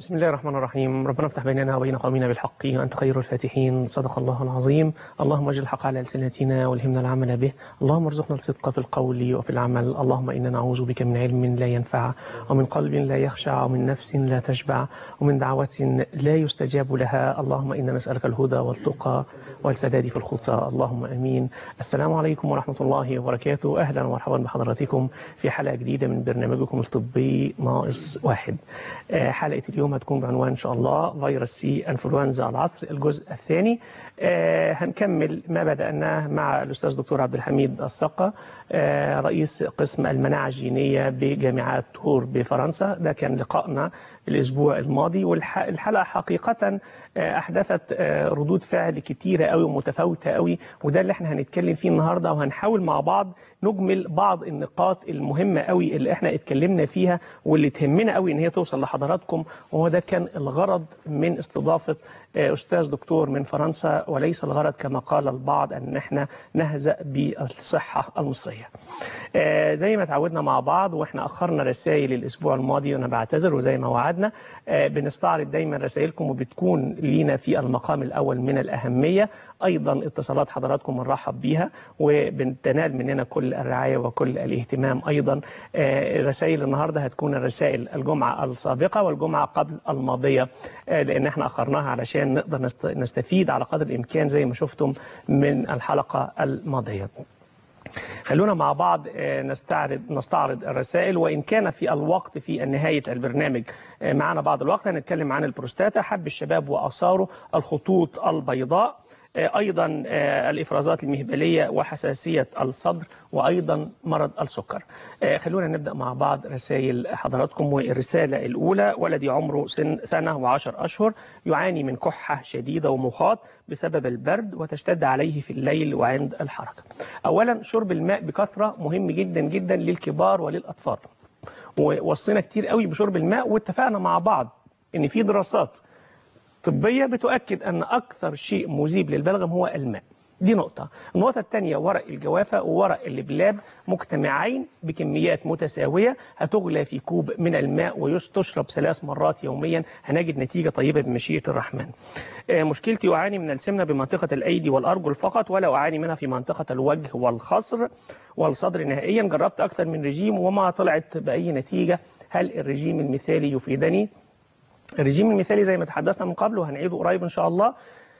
بسم الله الرحمن الرحيم ربنا افتح بيننا وبين قومنا بالحق وأنت خير الفاتحين صدق الله العظيم اللهم اجعل الحق على ألسنتنا والهمنا العمل به اللهم ارزقنا الصدق في القول وفي العمل اللهم إنا نعوذ بك من علم لا ينفع ومن قلب لا يخشع ومن نفس لا تشبع ومن دعوة لا يستجاب لها اللهم إنا نسألك الهدى والتقى والسداد في الخطى اللهم أمين السلام عليكم ورحمة الله وبركاته أهلا ومرحبا بحضراتكم في حلقة جديدة من برنامجكم الطبي ناقص واحد آه، حلقة اليوم هتكون بعنوان إن شاء الله فيروس سي أنفلونزا العصر الجزء الثاني آه، هنكمل ما بدأناه مع الأستاذ دكتور عبد الحميد السقا آه، رئيس قسم المناعة الجينية بجامعة تور بفرنسا ده كان لقائنا الأسبوع الماضي والحلقة حقيقة آه، أحدثت آه، ردود فعل كتيرة قوي ومتفاوتة قوي وده اللي احنا هنتكلم فيه النهاردة وهنحاول مع بعض نجمل بعض النقاط المهمة قوي اللي احنا اتكلمنا فيها واللي تهمنا قوي ان هي توصل لحضراتكم وهو ده كان الغرض من استضافة آه، أستاذ دكتور من فرنسا وليس الغرض كما قال البعض أن احنا نهزأ بالصحة المصرية آه، زي ما تعودنا مع بعض واحنا أخرنا رسائل الأسبوع الماضي وأنا بعتذر وزي ما وعدنا آه، بنستعرض دايما رسائلكم وبتكون لينا في المقام الأول من الأهمية أيضا اتصالات حضراتكم بنرحب بيها وبتنال مننا كل الرعاية وكل الاهتمام أيضا آه، رسائل النهاردة هتكون الرسائل الجمعة السابقة والجمعة قبل الماضية آه، لأن احنا أخرناها علشان نقدر نست- نستفيد على قدر الإمكان زي ما شفتم من الحلقة الماضية خلونا مع بعض آه، نستعرض نستعرض الرسائل وان كان في الوقت في نهايه البرنامج آه، معنا بعض الوقت هنتكلم عن البروستاتا حب الشباب واثاره الخطوط البيضاء آه، ايضا آه، الافرازات المهبليه وحساسيه الصدر وايضا مرض السكر آه، خلونا نبدا مع بعض رسائل حضراتكم والرساله الاولى ولدي عمره سن سنه وعشر اشهر يعاني من كحه شديده ومخاط بسبب البرد وتشتد عليه في الليل وعند الحركه اولا شرب الماء بكثره مهم جدا جدا للكبار وللاطفال ووصينا كتير قوي بشرب الماء واتفقنا مع بعض ان في دراسات طبية بتؤكد أن أكثر شيء مذيب للبلغم هو الماء دي نقطة النقطة الثانية ورق الجوافة وورق اللبلاب مجتمعين بكميات متساوية هتغلى في كوب من الماء وتشرب ثلاث مرات يوميا هنجد نتيجة طيبة بمشيئة الرحمن آه، مشكلتي أعاني من السمنة بمنطقة الأيدي والأرجل فقط ولا أعاني منها في منطقة الوجه والخصر والصدر نهائيا جربت أكثر من رجيم وما طلعت بأي نتيجة هل الرجيم المثالي يفيدني؟ الرجيم المثالي زي ما تحدثنا من قبل وهنعيده قريب ان شاء الله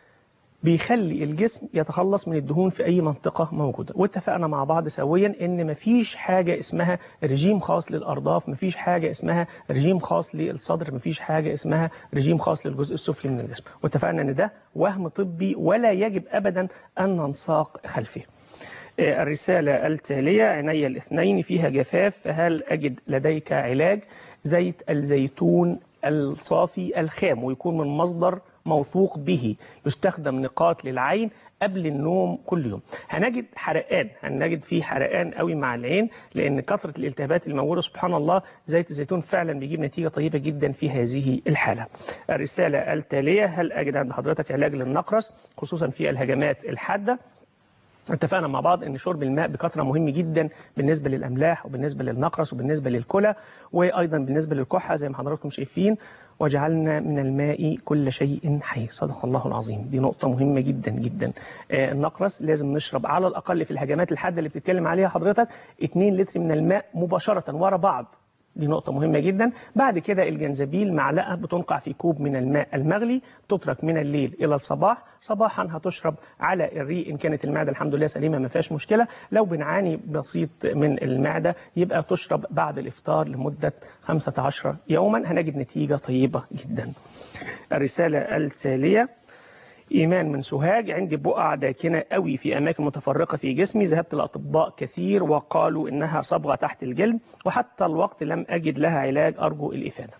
بيخلي الجسم يتخلص من الدهون في اي منطقه موجوده واتفقنا مع بعض سويا ان مفيش حاجه اسمها رجيم خاص للارداف مفيش حاجه اسمها رجيم خاص للصدر مفيش حاجه اسمها رجيم خاص للجزء السفلي من الجسم واتفقنا ان ده وهم طبي ولا يجب ابدا ان ننساق خلفه آه، الرسالة التالية عيني الاثنين فيها جفاف فهل أجد لديك علاج زيت الزيتون الصافي الخام ويكون من مصدر موثوق به يستخدم نقاط للعين قبل النوم كل يوم هنجد حرقان هنجد فيه حرقان قوي مع العين لان كثره الالتهابات الموجوده سبحان الله زيت الزيتون فعلا بيجيب نتيجه طيبه جدا في هذه الحاله الرساله التاليه هل اجد عند حضرتك علاج للنقرس خصوصا في الهجمات الحاده اتفقنا مع بعض ان شرب الماء بكثره مهم جدا بالنسبه للاملاح وبالنسبه للنقرس وبالنسبه للكلى وايضا بالنسبه للكحه زي ما حضراتكم شايفين وجعلنا من الماء كل شيء حي صدق الله العظيم دي نقطه مهمه جدا جدا آه، النقرس لازم نشرب على الاقل في الهجمات الحاده اللي بتتكلم عليها حضرتك 2 لتر من الماء مباشره ورا بعض دي نقطة مهمة جدا بعد كده الجنزبيل معلقة بتنقع في كوب من الماء المغلي تترك من الليل إلى الصباح صباحا هتشرب على الريق إن كانت المعدة الحمد لله سليمة ما فيهاش مشكلة لو بنعاني بسيط من المعدة يبقى تشرب بعد الإفطار لمدة 15 يوما هنجد نتيجة طيبة جدا الرسالة التالية إيمان من سوهاج عندي بقع داكنة قوي في أماكن متفرقة في جسمي ذهبت لأطباء كثير وقالوا إنها صبغة تحت الجلد وحتى الوقت لم أجد لها علاج أرجو الإفادة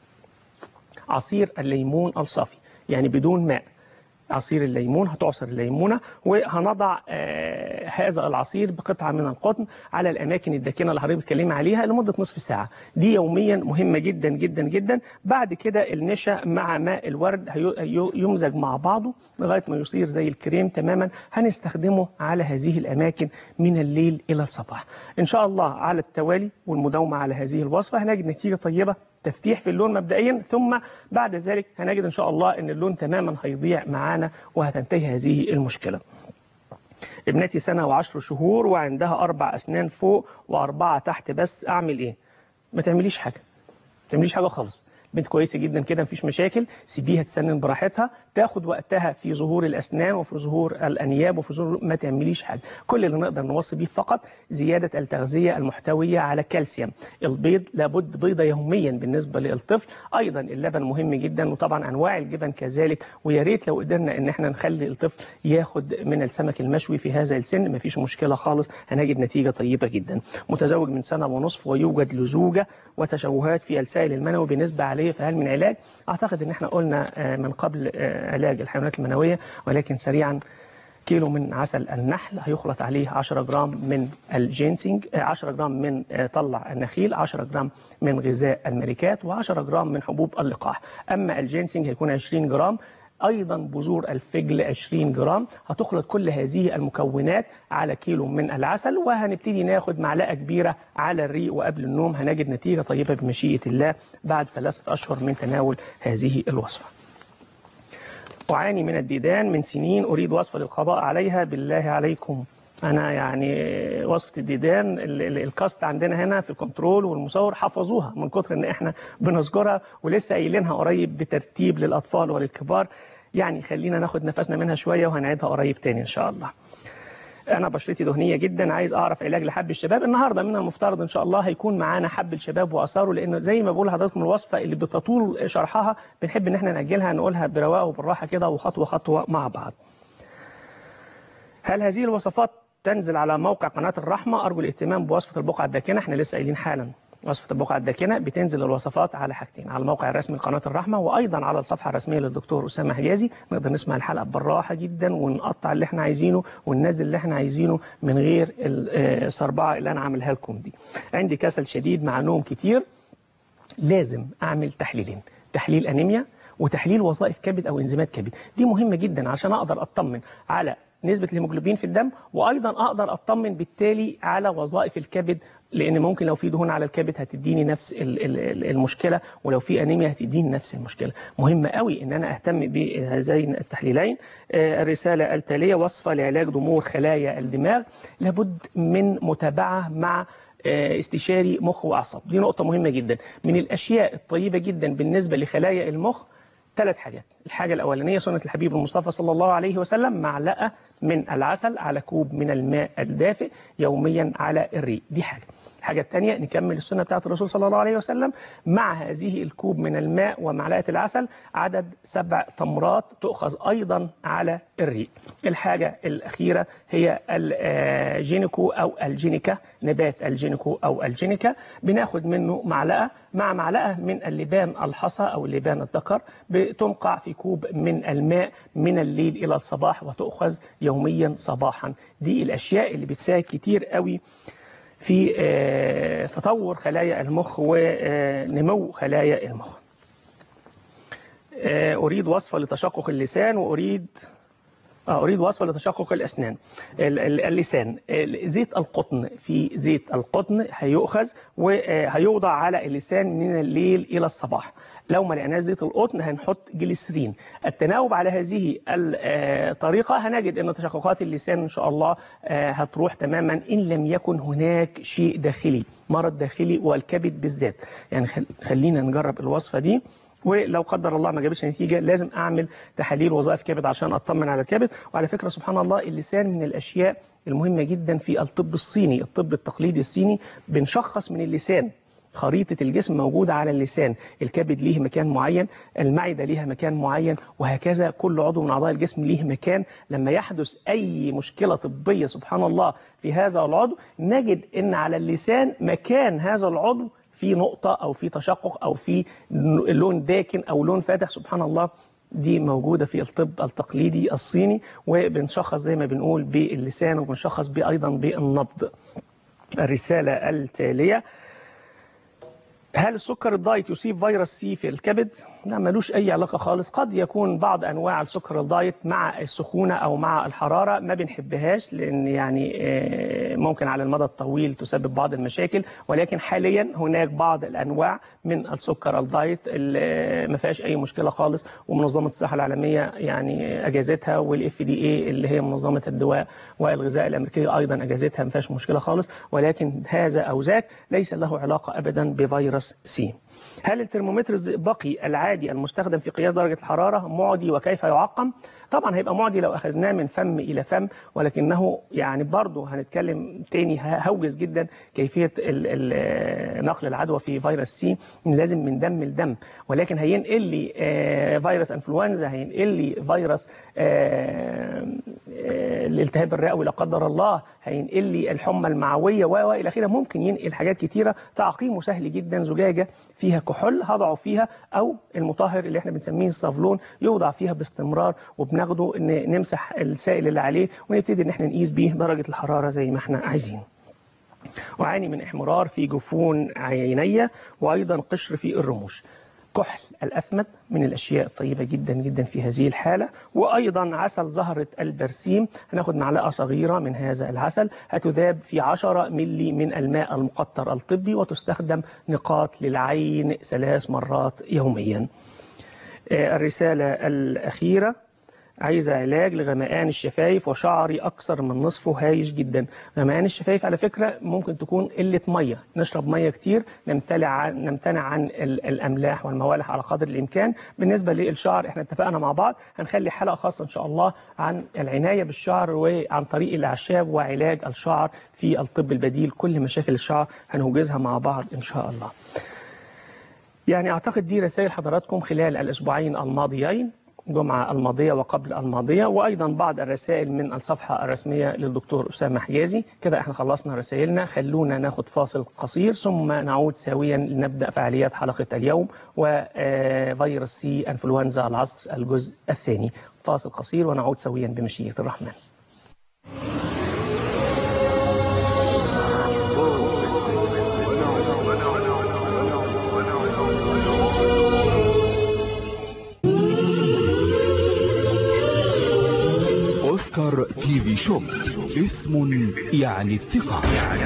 عصير الليمون الصافي يعني بدون ماء عصير الليمون هتعصر الليمونة وهنضع آه هذا العصير بقطعة من القطن على الأماكن الداكنة اللي حضرتك بتتكلمي عليها لمدة نصف ساعة دي يوميا مهمة جدا جدا جدا بعد كده النشا مع ماء الورد هي- هي- يمزج مع بعضه لغاية ما يصير زي الكريم تماما هنستخدمه على هذه الأماكن من الليل إلى الصباح إن شاء الله على التوالي والمداومة على هذه الوصفة هنجد نتيجة طيبة تفتيح في اللون مبدئيا ثم بعد ذلك هنجد ان شاء الله ان اللون تماما هيضيع معانا وهتنتهي هذه المشكله ابنتي سنة وعشر شهور وعندها أربع أسنان فوق وأربعة تحت بس أعمل إيه؟ ما تعمليش حاجة ما تعمليش حاجة خالص بنت كويسة جدا كده مفيش مشاكل سيبيها تسنن براحتها تاخد وقتها في ظهور الأسنان وفي ظهور الأنياب وفي ظهور ما تعمليش حاجة كل اللي نقدر نوصي بيه فقط زيادة التغذية المحتوية على كالسيوم البيض لابد بيضة يوميا بالنسبة للطفل أيضا اللبن مهم جدا وطبعا أنواع الجبن كذلك ويا ريت لو قدرنا إن احنا نخلي الطفل ياخد من السمك المشوي في هذا السن مفيش مشكلة خالص هنجد نتيجة طيبة جدا متزوج من سنة ونصف ويوجد لزوجة وتشوهات في السائل المنوي بالنسبة عليه فهل من علاج أعتقد إن احنا قلنا من قبل علاج الحيوانات المنوية ولكن سريعا كيلو من عسل النحل هيخلط عليه 10 جرام من الجينسينج 10 جرام من طلع النخيل 10 جرام من غذاء الملكات و10 جرام من حبوب اللقاح أما الجينسينج هيكون 20 جرام أيضا بذور الفجل 20 جرام هتخلط كل هذه المكونات على كيلو من العسل وهنبتدي ناخد معلقة كبيرة على الريق وقبل النوم هنجد نتيجة طيبة بمشيئة الله بعد ثلاثة أشهر من تناول هذه الوصفة أعاني من الديدان من سنين أريد وصفة للقضاء عليها بالله عليكم أنا يعني وصفة الديدان الكاست عندنا هنا في الكنترول والمصور حفظوها من كتر إن إحنا بنذكرها ولسه قايلينها قريب بترتيب للأطفال وللكبار يعني خلينا ناخد نفسنا منها شوية وهنعيدها قريب تاني إن شاء الله انا بشرتي دهنيه جدا عايز اعرف علاج لحب الشباب النهارده من المفترض ان شاء الله هيكون معانا حب الشباب واثاره لانه زي ما بقول لحضراتكم الوصفه اللي بتطول شرحها بنحب ان احنا ناجلها نقولها برواقه وبالراحه كده وخطوه خطوه مع بعض هل هذه الوصفات تنزل على موقع قناه الرحمه ارجو الاهتمام بوصفه البقعه الداكنه احنا لسه قايلين حالا وصفة البقعة الداكنة بتنزل الوصفات على حاجتين على الموقع الرسمي لقناة الرحمة وأيضا على الصفحة الرسمية للدكتور أسامة حجازي نقدر نسمع الحلقة بالراحة جدا ونقطع اللي احنا عايزينه وننزل اللي احنا عايزينه من غير الصربعة اللي أنا عاملها لكم دي عندي كسل شديد مع نوم كتير لازم أعمل تحليلين تحليل أنيميا وتحليل وظائف كبد أو إنزيمات كبد دي مهمة جدا عشان أقدر أطمن على نسبة الهيموجلوبين في الدم وأيضا أقدر أطمن بالتالي على وظائف الكبد لأن ممكن لو في دهون على الكبد هتديني نفس المشكلة ولو في أنيميا هتديني نفس المشكلة مهم قوي إن أنا أهتم بهذين التحليلين الرسالة التالية وصفة لعلاج ضمور خلايا الدماغ لابد من متابعة مع استشاري مخ وأعصاب دي نقطة مهمة جدا من الأشياء الطيبة جدا بالنسبة لخلايا المخ ثلاث حاجات الحاجة الأولانية سنة الحبيب المصطفى صلى الله عليه وسلم معلقة من العسل على كوب من الماء الدافئ يوميا على الريق دي حاجة الحاجة الثانية نكمل السنة بتاعت الرسول صلى الله عليه وسلم مع هذه الكوب من الماء ومعلقة العسل عدد سبع تمرات تؤخذ أيضا على الريق الحاجة الأخيرة هي الجينيكو أو الجينيكا نبات الجينيكو أو الجينيكا بناخد منه معلقة مع معلقة من اللبان الحصى أو اللبان الذكر بتنقع في كوب من الماء من الليل إلى الصباح وتؤخذ يوميا صباحا دي الأشياء اللي بتساعد كتير قوي في تطور خلايا المخ ونمو خلايا المخ أريد وصفة لتشقق اللسان وأريد أريد وصفة لتشقق الأسنان اللسان زيت القطن في زيت القطن هيؤخذ وهيوضع على اللسان من الليل إلى الصباح لو ما لقيناش زيت القطن هنحط جليسرين التناوب على هذه الطريقة هنجد أن تشققات اللسان إن شاء الله هتروح تماما إن لم يكن هناك شيء داخلي مرض داخلي والكبد بالذات يعني خلينا نجرب الوصفة دي ولو قدر الله ما جابش نتيجة لازم أعمل تحاليل وظائف كبد عشان أطمن على الكبد وعلى فكرة سبحان الله اللسان من الأشياء المهمة جدا في الطب الصيني الطب التقليدي الصيني بنشخص من اللسان خريطة الجسم موجودة على اللسان الكبد ليه مكان معين المعدة ليها مكان معين وهكذا كل عضو من أعضاء الجسم ليه مكان لما يحدث أي مشكلة طبية سبحان الله في هذا العضو نجد أن على اللسان مكان هذا العضو في نقطة أو في تشقق أو في لون داكن أو لون فاتح سبحان الله دي موجودة في الطب التقليدي الصيني وبنشخص زي ما بنقول باللسان وبنشخص بيه أيضا بالنبض الرسالة التالية هل السكر الدايت يصيب فيروس سي في الكبد؟ لا ملوش أي علاقة خالص قد يكون بعض أنواع السكر الدايت مع السخونة أو مع الحرارة ما بنحبهاش لأن يعني ممكن على المدى الطويل تسبب بعض المشاكل ولكن حاليا هناك بعض الانواع من السكر الدايت اللي ما فيهاش اي مشكله خالص ومنظمه الصحه العالميه يعني اجازتها والاف دي اي اللي هي منظمه الدواء والغذاء الامريكيه ايضا اجازتها ما فيهاش مشكله خالص ولكن هذا او ذاك ليس له علاقه ابدا بفيروس سي هل الترمومتر الزئبقي العادي المستخدم في قياس درجه الحراره معدي وكيف يعقم طبعا هيبقى معدي لو اخذناه من فم الى فم ولكنه يعني برضه هنتكلم تاني هوجز جدا كيفيه ال ال نقل العدوى في فيروس سي لازم من دم لدم ولكن هينقل لي فيروس انفلونزا هينقل لي فيروس الالتهاب الرئوي لا قدر الله هينقل لي الحمى المعويه و الى اخره ممكن ينقل حاجات كتيره تعقيمه سهل جدا زجاجه فيها كحول هضعه فيها او المطهر اللي احنا بنسميه الصافلون يوضع فيها باستمرار وبناخده ان نمسح السائل اللي عليه ونبتدي ان احنا نقيس بيه درجه الحراره زي ما احنا عايزين أعاني من إحمرار في جفون عيني وأيضا قشر في الرموش كحل الأثمد من الأشياء الطيبة جدا جدا في هذه الحالة وأيضا عسل زهرة البرسيم هناخد معلقة صغيرة من هذا العسل هتذاب في 10 ملي من الماء المقطر الطبي وتستخدم نقاط للعين ثلاث مرات يوميا الرسالة الأخيرة عايزة علاج لغمقان الشفايف وشعري أكثر من نصفه هايش جدا غمقان الشفايف على فكرة ممكن تكون قلة مية نشرب مية كتير نمتنع عن, نمتنع عن الأملاح والموالح على قدر الإمكان بالنسبة للشعر احنا اتفقنا مع بعض هنخلي حلقة خاصة إن شاء الله عن العناية بالشعر وعن طريق الأعشاب وعلاج الشعر في الطب البديل كل مشاكل الشعر هنوجزها مع بعض إن شاء الله يعني أعتقد دي رسائل حضراتكم خلال الأسبوعين الماضيين الجمعة الماضية وقبل الماضية وأيضا بعض الرسائل من الصفحة الرسمية للدكتور أسامة حجازي كده احنا خلصنا رسائلنا خلونا ناخد فاصل قصير ثم نعود سويا لنبدأ فعاليات حلقة اليوم وفيروس سي أنفلونزا العصر الجزء الثاني فاصل قصير ونعود سويا بمشيئة الرحمن أوسكار تي في شوب اسم يعني الثقة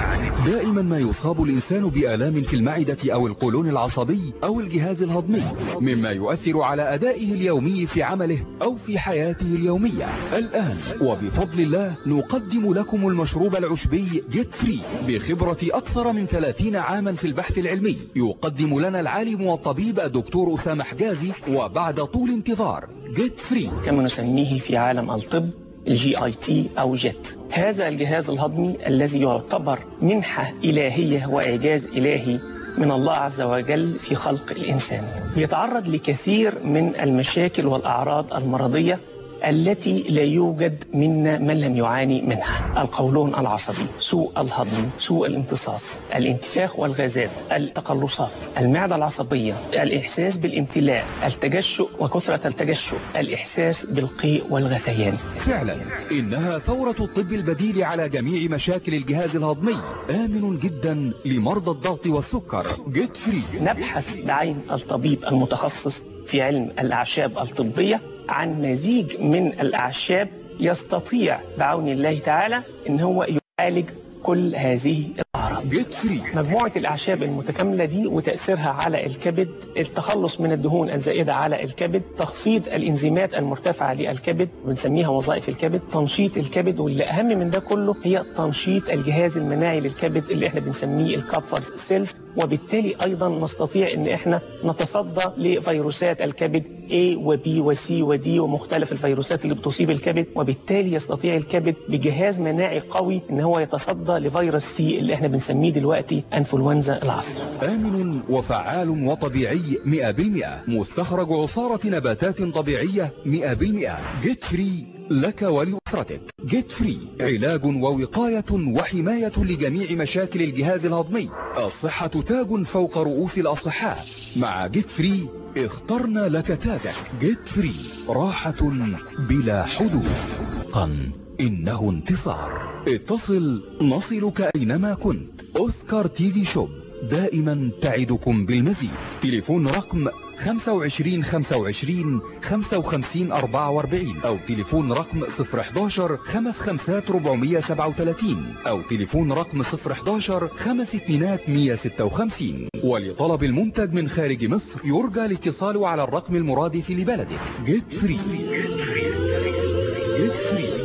دائما ما يصاب الإنسان بآلام في المعدة أو القولون العصبي أو الجهاز الهضمي مما يؤثر على أدائه اليومي في عمله أو في حياته اليومية الآن وبفضل الله نقدم لكم المشروب العشبي جيت فري بخبرة أكثر من 30 عاما في البحث العلمي يقدم لنا العالم والطبيب الدكتور أسامة حجازي وبعد طول انتظار جيت فري كما نسميه في عالم الطب الجي اي تي او جيت هذا الجهاز الهضمي الذي يعتبر منحة إلهية وإعجاز إلهي من الله عز وجل في خلق الإنسان يتعرض لكثير من المشاكل والأعراض المرضية التي لا يوجد منا من لم يعاني منها القولون العصبي سوء الهضم سوء الامتصاص الانتفاخ والغازات التقلصات المعدة العصبية الإحساس بالامتلاء التجشؤ وكثرة التجشؤ الإحساس بالقيء والغثيان فعلا إنها ثورة الطب البديل على جميع مشاكل الجهاز الهضمي آمن جدا لمرضى الضغط والسكر جيت فري نبحث بعين الطبيب المتخصص في علم الأعشاب الطبية عن مزيج من الأعشاب يستطيع بعون الله تعالى أن هو يعالج كل هذه الأعراض جيت فري مجموعة الأعشاب المتكاملة دي وتأثيرها على الكبد التخلص من الدهون الزائدة على الكبد تخفيض الإنزيمات المرتفعة للكبد بنسميها وظائف الكبد تنشيط الكبد واللي أهم من ده كله هي تنشيط الجهاز المناعي للكبد اللي احنا بنسميه الكابفرز سيلز وبالتالي أيضا نستطيع أن احنا نتصدى لفيروسات الكبد A و B و C و D ومختلف الفيروسات اللي بتصيب الكبد وبالتالي يستطيع الكبد بجهاز مناعي قوي ان هو يتصدى لفيروس سي اللي احنا بنسميه دلوقتي انفلونزا العصر آمن وفعال وطبيعي 100% مستخرج عصارة نباتات طبيعية 100% جيت فري لك ولأسرتك جيت فري علاج ووقاية وحماية لجميع مشاكل الجهاز الهضمي الصحة تاج فوق رؤوس الأصحاء مع جيت فري اخترنا لك تاجك جيت فري راحة بلا حدود قن إنه انتصار اتصل نصلك أينما كنت أوسكار تي في شوب دائما تعدكم بالمزيد تليفون رقم 25 25 55 44 أو تليفون رقم 011 55 437 أو تليفون رقم 011 5 2 156 ولطلب المنتج من خارج مصر يرجى الاتصال على الرقم المرادف لبلدك جيت فري جيت فري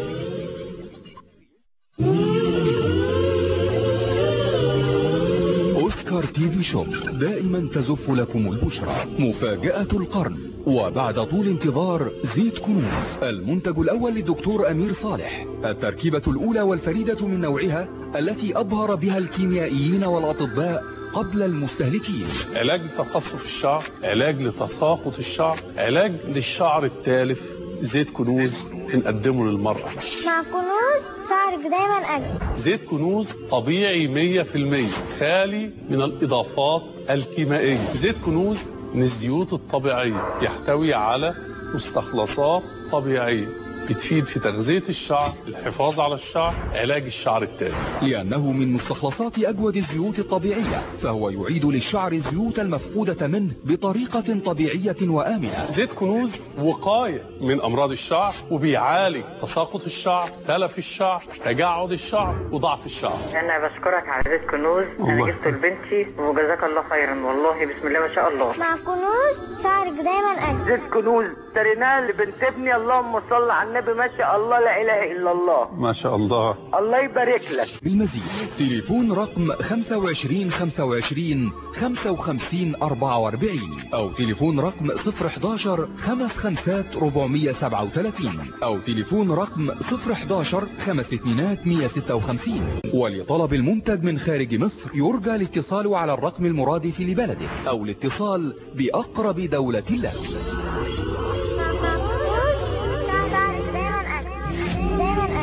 أوسكار تي في شوب دائما تزف لكم البشرى مفاجأة القرن وبعد طول انتظار زيت كنوز المنتج الأول للدكتور أمير صالح التركيبة الأولى والفريدة من نوعها التي أبهر بها الكيميائيين والأطباء قبل المستهلكين علاج لتقصف الشعر علاج لتساقط الشعر علاج للشعر التالف زيت كنوز بنقدمه للمرأة مع كنوز شعرك دايما أجمل زيت كنوز طبيعي 100% خالي من الإضافات الكيميائية زيت كنوز من الزيوت الطبيعية يحتوي على مستخلصات طبيعية بتفيد في تغذية الشعر الحفاظ على الشعر علاج الشعر التالف لأنه من مستخلصات أجود الزيوت الطبيعية فهو يعيد للشعر الزيوت المفقودة منه بطريقة طبيعية وآمنة زيت كنوز وقاية من أمراض الشعر وبيعالج تساقط الشعر تلف الشعر تجعد الشعر وضعف الشعر انا بشكرك على زيت كنوز الله. انا جبته لبنتي وجزاك الله خيرا والله بسم الله ما شاء الله مع كنوز شعرك دايما أجمل زيت كنوز اشتريناه لبنت ابني اللهم صل على النبي ما شاء الله لا اله الا الله ما شاء الله الله يبارك لك بالمزيد تليفون رقم 25 25 55 44 أو تليفون رقم 011 55 437 أو تليفون رقم 011 52 156 ولطلب المنتج من خارج مصر يرجى الاتصال على الرقم المرادف لبلدك أو الاتصال بأقرب دولة لك مع كنوز شعرك دايما أجمل دايما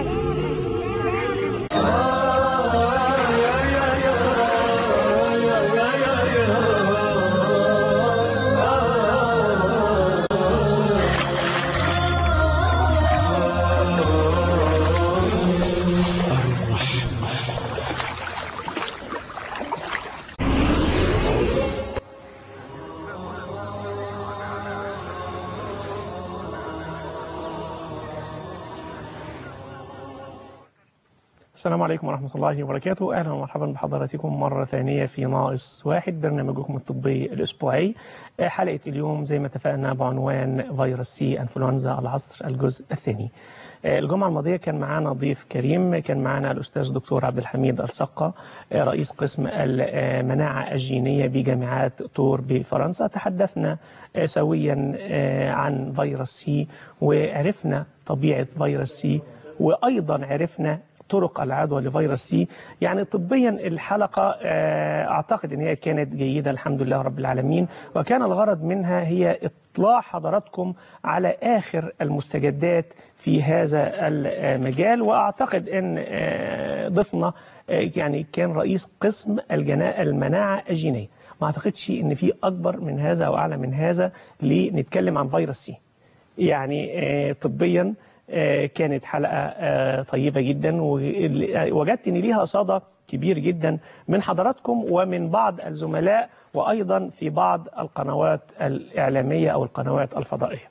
أجمل السلام عليكم ورحمة الله وبركاته أهلا ومرحبا بحضراتكم مرة ثانية في ناقص واحد برنامجكم الطبي الأسبوعي آه، حلقة اليوم زي ما اتفقنا بعنوان فيروس سي أنفلونزا العصر الجزء الثاني آه، الجمعة الماضية كان معانا ضيف كريم كان معانا الأستاذ دكتور عبد الحميد السقة آه، رئيس قسم المناعة الجينية بجامعات تور بفرنسا تحدثنا آه، سويا آه، عن فيروس سي وعرفنا طبيعة فيروس سي وأيضا عرفنا طرق العدوى لفيروس سي يعني طبيا الحلقة آه، أعتقد أن هي كانت جيدة الحمد لله رب العالمين وكان الغرض منها هي إطلاع حضراتكم على آخر المستجدات في هذا المجال وأعتقد أن آه، ضيفنا آه، يعني كان رئيس قسم الجنا- المناعة الجينية ما أعتقدش أن في أكبر من هذا أو أعلى من هذا لنتكلم عن فيروس سي يعني آه، طبيا آه، كانت حلقة آه، طيبة جدا ووجدت ان ليها صدى كبير جدا من حضراتكم ومن بعض الزملاء وأيضا في بعض القنوات الإعلامية أو القنوات الفضائية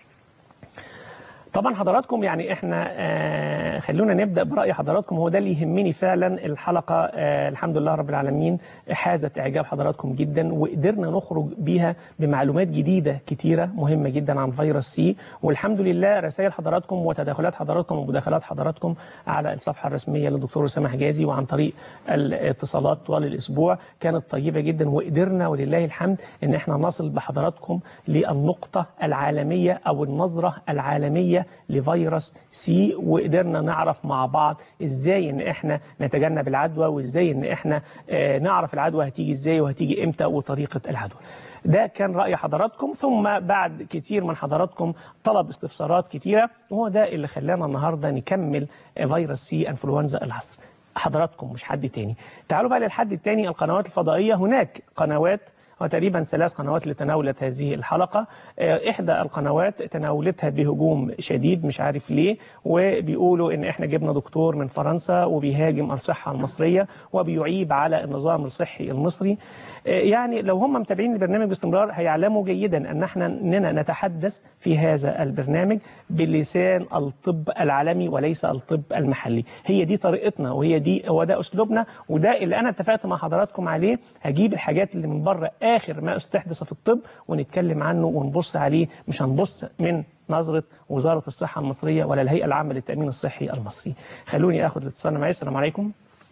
طبعا حضراتكم يعني احنا آه خلونا نبدا براي حضراتكم هو ده اللي يهمني فعلا الحلقه آه الحمد لله رب العالمين حازت اعجاب حضراتكم جدا وقدرنا نخرج بيها بمعلومات جديده كتيره مهمه جدا عن فيروس سي والحمد لله رسائل حضراتكم وتداخلات حضراتكم ومداخلات حضراتكم على الصفحه الرسميه للدكتور اسامه حجازي وعن طريق الاتصالات طوال الاسبوع كانت طيبه جدا وقدرنا ولله الحمد ان احنا نصل بحضراتكم للنقطه العالميه او النظره العالميه لفيروس سي وقدرنا نعرف مع بعض ازاي ان احنا نتجنب العدوى وازاي ان احنا آه، نعرف العدوى هتيجي ازاي وهتيجي امتى وطريقه العدوى ده كان رأي حضراتكم ثم بعد كتير من حضراتكم طلب استفسارات كتيرة وهو ده اللي خلانا النهاردة نكمل فيروس سي انفلونزا العصر حضراتكم مش حد تاني تعالوا بقى للحد التاني القنوات الفضائية هناك قنوات وتقريبا ثلاث قنوات اللي تناولت هذه الحلقة آه، إحدى القنوات تناولتها بهجوم شديد مش عارف ليه وبيقولوا إن إحنا جبنا دكتور من فرنسا وبيهاجم الصحة المصرية وبيعيب على النظام الصحي المصري آه، يعني لو هم متابعين البرنامج باستمرار هيعلموا جيدا أن احنا إننا نتحدث في هذا البرنامج بلسان الطب العالمي وليس الطب المحلي هي دي طريقتنا وهي دي هو ده أسلوبنا وده اللي أنا اتفقت مع حضراتكم عليه هجيب الحاجات اللي من بره آخر ما استحدث في الطب ونتكلم عنه ونبص عليه مش هنبص من نظرة وزارة الصحة المصرية ولا الهيئة العامة للتأمين الصحي المصري خلوني أخذ الاتصال معي السلام عليكم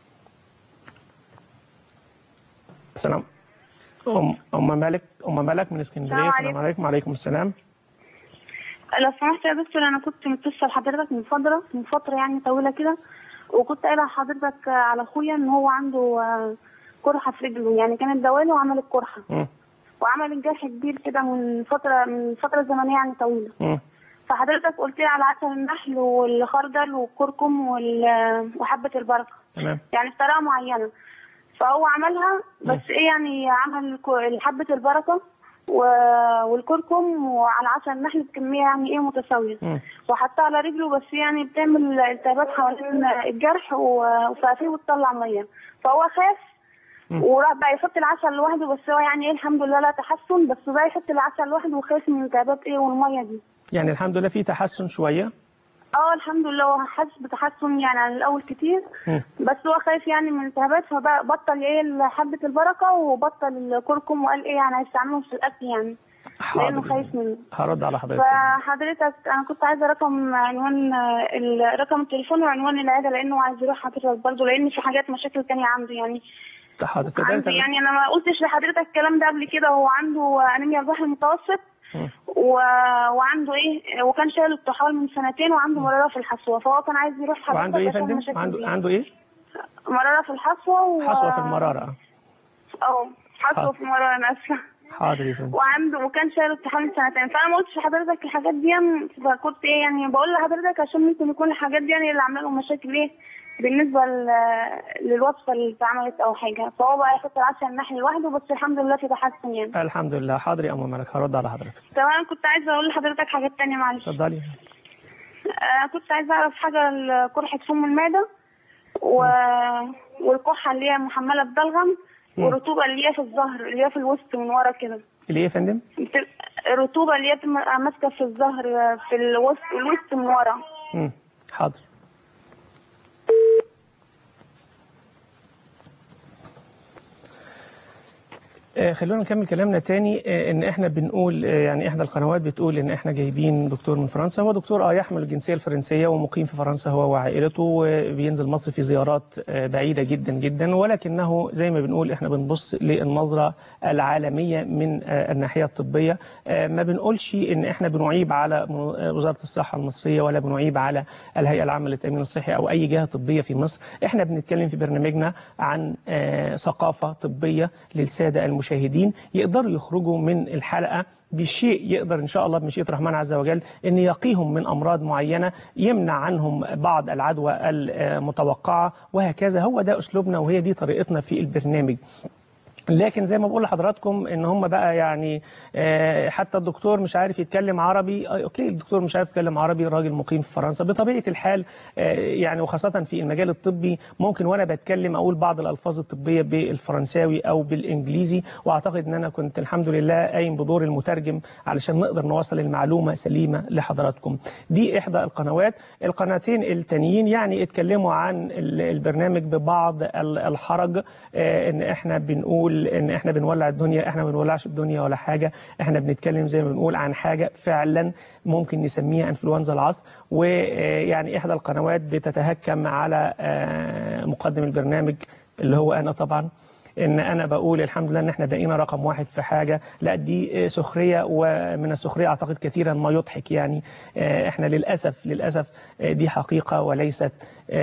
السلام أم أم مالك أم مالك من اسكندرية السلام السلام عليكم وعليكم السلام لو سمحت يا دكتور انا كنت متصل حضرتك من فتره من فتره يعني طويله كده وكنت قايله لحضرتك على اخويا ان هو عنده آه، قرحه في رجله يعني كانت دواله وعملت قرحه مم. وعمل جرح كبير كده من فتره من فتره زمنيه يعني طويله مم. فحضرتك قلت لي على عسل النحل والخردل والكركم وال- وحبه البركه تمام يعني بطريقه معينه فهو عملها بس ايه يعني عمل ك- حبه البركه و- والكركم وعلى عسل النحل بكميه يعني ايه متساويه مم. وحطها على رجله بس يعني بتعمل التهابات حوالين الجرح و- وفيه وتطلع ميه فهو خاف مم. وراح بقى يحط العسل لوحده بس هو يعني ايه الحمد لله لا تحسن بس بقى يحط العسل لوحده وخايف من الالتهابات ايه والميه دي يعني الحمد لله في تحسن شوية اه الحمد لله هو حاسس بتحسن يعني عن الاول كتير مم. بس هو خايف يعني من الالتهابات فبقى بطل ايه حبه البركه وبطل الكركم وقال ايه يعني هيستعملهم في الاكل يعني لانه حاضر خايف منه هرد على حضرتك فحضرتك انا كنت عايزه رقم عنوان ال- رقم التليفون وعنوان العياده لانه عايز يروح حضرتك برضه لان في حاجات مشاكل تانية عنده يعني حاضر تقدري عندي تاخدي- يعني انا ما قلتش لحضرتك الكلام ده قبل كده هو عنده انيميا البحر المتوسط مم. و... وعنده ايه وكان شايل الطحال من سنتين وعنده مراره في الحصوه فهو كان عايز يروح حضرتك وعنده ايه يا عشان فندم المشاكل عنده دي. عنده ايه مراره في الحصوه و... حصوة في المرارة اه حصوه حاضر. في المراره انا اسفه حاضر يا فندم وعنده وكان شايل الطحال من سنتين فانا ما قلتش لحضرتك الحاجات دي فكنت ايه يعني بقول لحضرتك عشان ممكن يكون الحاجات دي يعني اللي عامله له مشاكل ايه بالنسبه ل- للوصفه اللي اتعملت او حاجه فهو بقى يحط العسل النحل لوحده بس الحمد لله في تحسن يعني الحمد لله حاضر يا ام ملك هرد على حضرتك طب انا كنت عايزه اقول لحضرتك حاجات تانية معلش اتفضلي آه كنت عايزه اعرف حاجه ل- قرحه فم المعده و... والكحه اللي هي محمله ببلغم مم. والرطوبه اللي هي في الظهر اللي هي في الوسط من ورا كده اللي ايه يا فندم بت- الرطوبه اللي هي بتبقى ماسكه في الظهر آه، في الوسط الوسط من ورا مم. حاضر آه، خلونا نكمل كلامنا تاني آه، ان احنا بنقول آه، يعني احدى القنوات بتقول ان احنا جايبين دكتور من فرنسا هو دكتور اه يحمل الجنسيه الفرنسيه ومقيم في فرنسا هو وعائلته وبينزل مصر في زيارات آه، بعيده جدا جدا ولكنه زي ما بنقول احنا بنبص للنظره العالميه من آه، الناحيه الطبيه آه، ما بنقولش ان احنا بنعيب على م- آه، وزاره الصحه المصريه ولا بنعيب على الهيئه العامه للتامين الصحي او اي جهه طبيه في مصر احنا بنتكلم في برنامجنا عن آه، ثقافه طبيه للساده المشاهدين يقدروا يخرجوا من الحلقه بشيء يقدر ان شاء الله بمشيئه الرحمن عز وجل ان يقيهم من امراض معينه يمنع عنهم بعض العدوى المتوقعه وهكذا هو ده اسلوبنا وهي دي طريقتنا في البرنامج لكن زي ما بقول لحضراتكم ان هم بقى يعني آه، حتى الدكتور مش عارف يتكلم عربي آه، اوكي الدكتور مش عارف يتكلم عربي راجل مقيم في فرنسا بطبيعه الحال آه، يعني وخاصه في المجال الطبي ممكن وانا بتكلم اقول بعض الالفاظ الطبيه بالفرنساوي او بالانجليزي واعتقد ان انا كنت الحمد لله قايم بدور المترجم علشان نقدر نوصل المعلومه سليمه لحضراتكم دي احدى القنوات القناتين التانيين يعني اتكلموا عن ال- البرنامج ببعض ال- الحرج آه، ان احنا بنقول ان احنا بنولع الدنيا احنا ما بنولعش الدنيا ولا حاجه احنا بنتكلم زي ما بنقول عن حاجه فعلا ممكن نسميها انفلونزا العصر ويعني احدى القنوات بتتهكم على آه، مقدم البرنامج اللي هو انا طبعا ان انا بقول الحمد لله ان احنا بقينا رقم واحد في حاجه لا دي سخريه ومن السخريه اعتقد كثيرا ما يضحك يعني آه، احنا للاسف للاسف آه، دي حقيقه وليست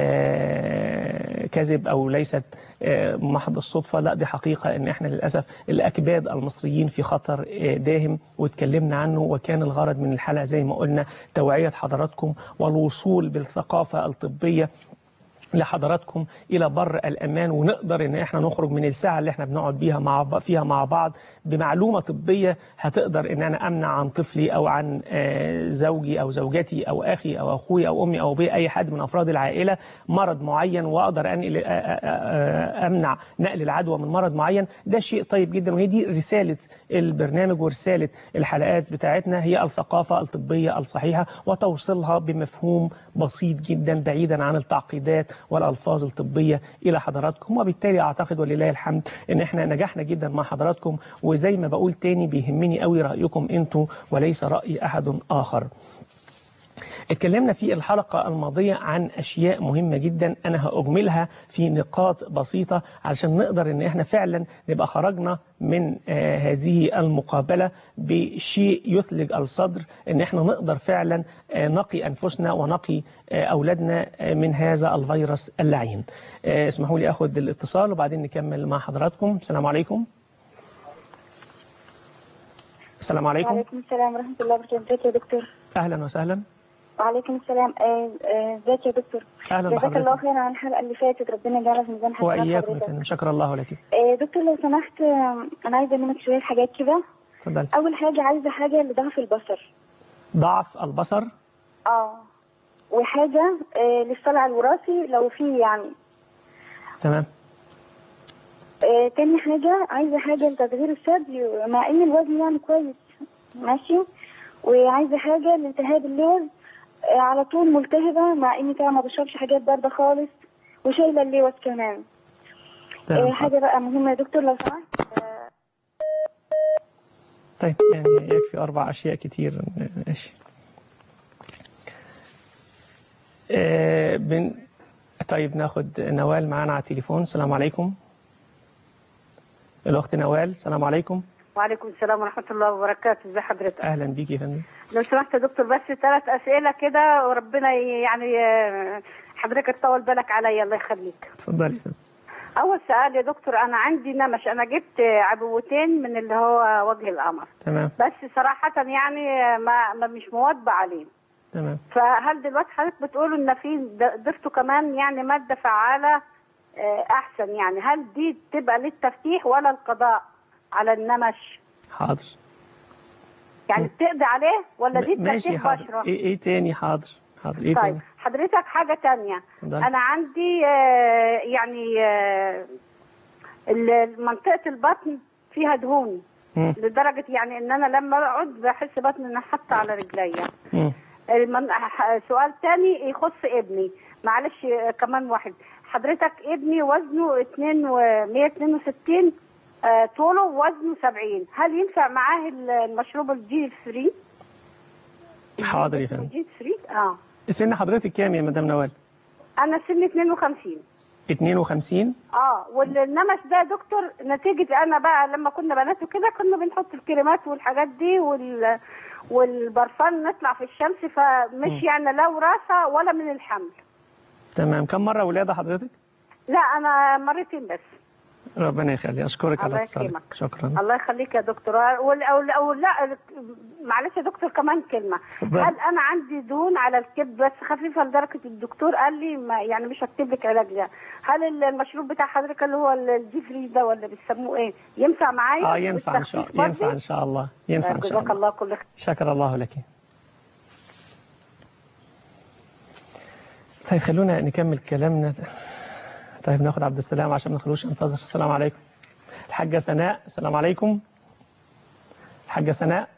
آه، كذب او ليست آه، محض الصدفه لا دي حقيقه ان احنا للاسف الاكباد المصريين في خطر آه، داهم واتكلمنا عنه وكان الغرض من الحلقه زي ما قلنا توعيه حضراتكم والوصول بالثقافه الطبيه لحضراتكم الى بر الامان ونقدر ان احنا نخرج من الساعه اللي احنا بنقعد بيها مع ب- فيها مع بعض بمعلومه طبيه هتقدر ان انا امنع عن طفلي او عن آه، زوجي او زوجتي او اخي او اخوي او امي او ابي اي حد من افراد العائله مرض معين واقدر انقل آه، آه، آه، امنع نقل العدوى من مرض معين ده شيء طيب جدا وهي دي رساله البرنامج ورساله الحلقات بتاعتنا هي الثقافه الطبيه الصحيحه وتوصيلها بمفهوم بسيط جدا بعيدا عن التعقيدات والالفاظ الطبيه الى حضراتكم وبالتالي اعتقد ولله الحمد ان احنا نجحنا جدا مع حضراتكم وزي ما بقول تاني بيهمني قوي رايكم انتوا وليس راي احد اخر اتكلمنا في الحلقة الماضية عن أشياء مهمة جدا أنا هأجملها في نقاط بسيطة علشان نقدر إن إحنا فعلا نبقى خرجنا من آه هذه المقابلة بشيء يثلج الصدر إن إحنا نقدر فعلا آه نقي أنفسنا ونقي آه أولادنا آه من هذا الفيروس اللعين آه اسمحوا لي أخذ الاتصال وبعدين نكمل مع حضراتكم السلام عليكم السلام عليكم وعليكم السلام ورحمة الله وبركاته ازيك يا دكتور أهلا وسهلا وعليكم السلام آه، آه، ازيك يا دكتور أهلا جزاك الله بحضرتك خير عن الحلقة اللي فاتت ربنا يجعلها في ميزان حسنات وإياكم يا حضرتك فندم شكر الله لك آه، دكتور لو سمحت آه، أنا عايزة منك شوية حاجات كده تفضل أول حاجة عايزة حاجة لضعف البصر ضعف البصر اه وحاجة آه، للصلع الوراثي لو في يعني تمام آه، تاني حاجة عايزة حاجة لتدغير الثدي مع إن الوزن يعني كويس ماشي وعايزة حاجة لالتهاب اللوز آه، على طول ملتهبة مع إني طبعا ما بشربش حاجات باردة خالص وشايلة اللوز كمان تمام آه، حاجة بقى مهمة يا دكتور لو سمحت آه، طيب يعني يكفي أربع أشياء كتير ماشي آه، بن... طيب ناخد نوال معانا على التليفون السلام عليكم الأخت نوال السلام عليكم وعليكم السلام ورحمة الله وبركاته ازي حضرتك أهلا بيكي يا فندم لو سمحت يا دكتور بس ثلاث أسئلة كده وربنا ي- يعني آه، حضرتك تطول بالك عليا الله يخليك اتفضلي يا فندم أول سؤال يا دكتور أنا عندي نمش أنا جبت عبوتين من اللي هو وجه القمر تمام بس صراحة يعني آه، ما, ما مش مواظبة عليه تمام فهل دلوقتي حضرتك بتقولوا إن في د- ضفتوا كمان يعني مادة فعالة آه، أحسن يعني هل دي تبقى للتفتيح ولا القضاء على النمش؟ حاضر يعني بتقضي عليه ولا دي ماشي تفتيح حاضر بشرة؟ إيه, إيه تاني حاضر حاضر إيه طيب تاني حضرتك حاجة تانية اتفضلي. أنا عندي آه، يعني آه، ال- منطقة البطن فيها دهون مم. لدرجة يعني إن أنا لما أقعد بحس بطني إنها حاطة على رجليا مم. المن... ح- سؤال تاني يخص ابني معلش آه، كمان واحد حضرتك ابني وزنه 2 و 162 آه، طوله وزنه 70 هل ينفع معاه ال- المشروب الجي فري؟ حاضر يا فندم الجي فري؟ اه سن حضرتك كام يا مدام نوال انا سني 52 52 اه والنمش ده يا دكتور نتيجة انا بقى لما كنا بنات وكده كنا بنحط الكريمات والحاجات دي وال والبرفان نطلع في الشمس فمش يعني لا وراثة ولا من الحمل تمام كم مرة ولادة حضرتك لا انا مرتين بس ربنا يخلي أشكرك على الله اتصالك يكرمك. شكرا الله يخليك يا دكتور وال- أو, أو لا معلش يا دكتور كمان كلمة اتفضل. هل أنا عندي دهون على الكبد بس خفيفة لدرجة الدكتور قال لي ما يعني مش هكتب لك علاج ده هل المشروب بتاع حضرتك اللي هو الجيفري ده ولا بيسموه ايه ينفع معايا اه ينفع ان شاء بالتخفيف ينفع برضه؟ ان شاء الله ينفع ان شاء جزاك الله الله كل خير شكر الله لك طيب خلونا نكمل كلامنا طيب ناخد عبد السلام عشان ما نخلوش ينتظر السلام عليكم الحاجة سناء السلام عليكم الحاجة سناء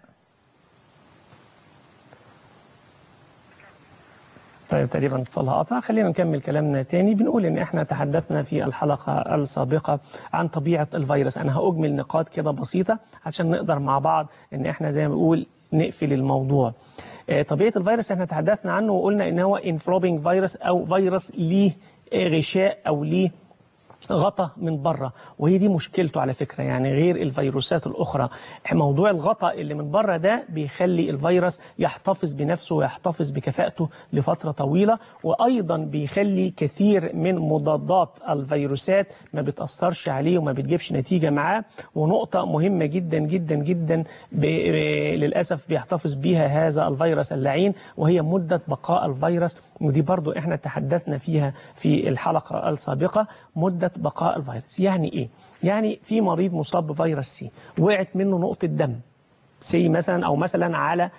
طيب تقريبا اتصالها قطع خلينا نكمل كلامنا تاني بنقول ان احنا تحدثنا في الحلقة السابقة عن طبيعة الفيروس انا هأجمل نقاط كده بسيطة عشان نقدر مع بعض ان احنا زي ما بنقول نقفل الموضوع آه، طبيعة الفيروس احنا تحدثنا عنه وقلنا ان هو انفلوبينج فيروس او فيروس ليه آه، غشاء او ليه غطا من بره وهي دي مشكلته على فكرة يعني غير الفيروسات الأخرى موضوع الغطا اللي من بره ده بيخلي الفيروس يحتفظ بنفسه ويحتفظ بكفاءته لفترة طويلة وأيضا بيخلي كثير من مضادات الفيروسات ما بتأثرش عليه وما بتجيبش نتيجة معاه ونقطة مهمة جدا جدا جدا ب... للأسف بيحتفظ بيها هذا الفيروس اللعين وهي مدة بقاء الفيروس ودي برضو احنا تحدثنا فيها في الحلقة السابقة مدة بقاء الفيروس يعني ايه؟ يعني في مريض مصاب بفيروس سي وقعت منه نقطة دم سي مثلا او مثلا على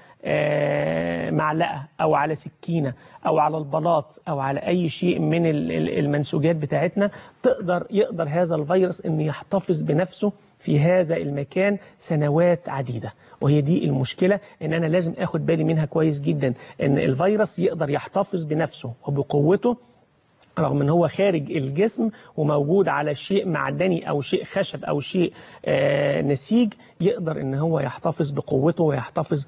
معلقة او على سكينة او على البلاط او على اي شيء من المنسوجات بتاعتنا تقدر يقدر هذا الفيروس ان يحتفظ بنفسه في هذا المكان سنوات عديدة وهي دي المشكلة ان انا لازم اخد بالي منها كويس جدا ان الفيروس يقدر يحتفظ بنفسه وبقوته رغم ان هو خارج الجسم وموجود على شيء معدني او شيء خشب او شيء آه نسيج يقدر ان هو يحتفظ بقوته ويحتفظ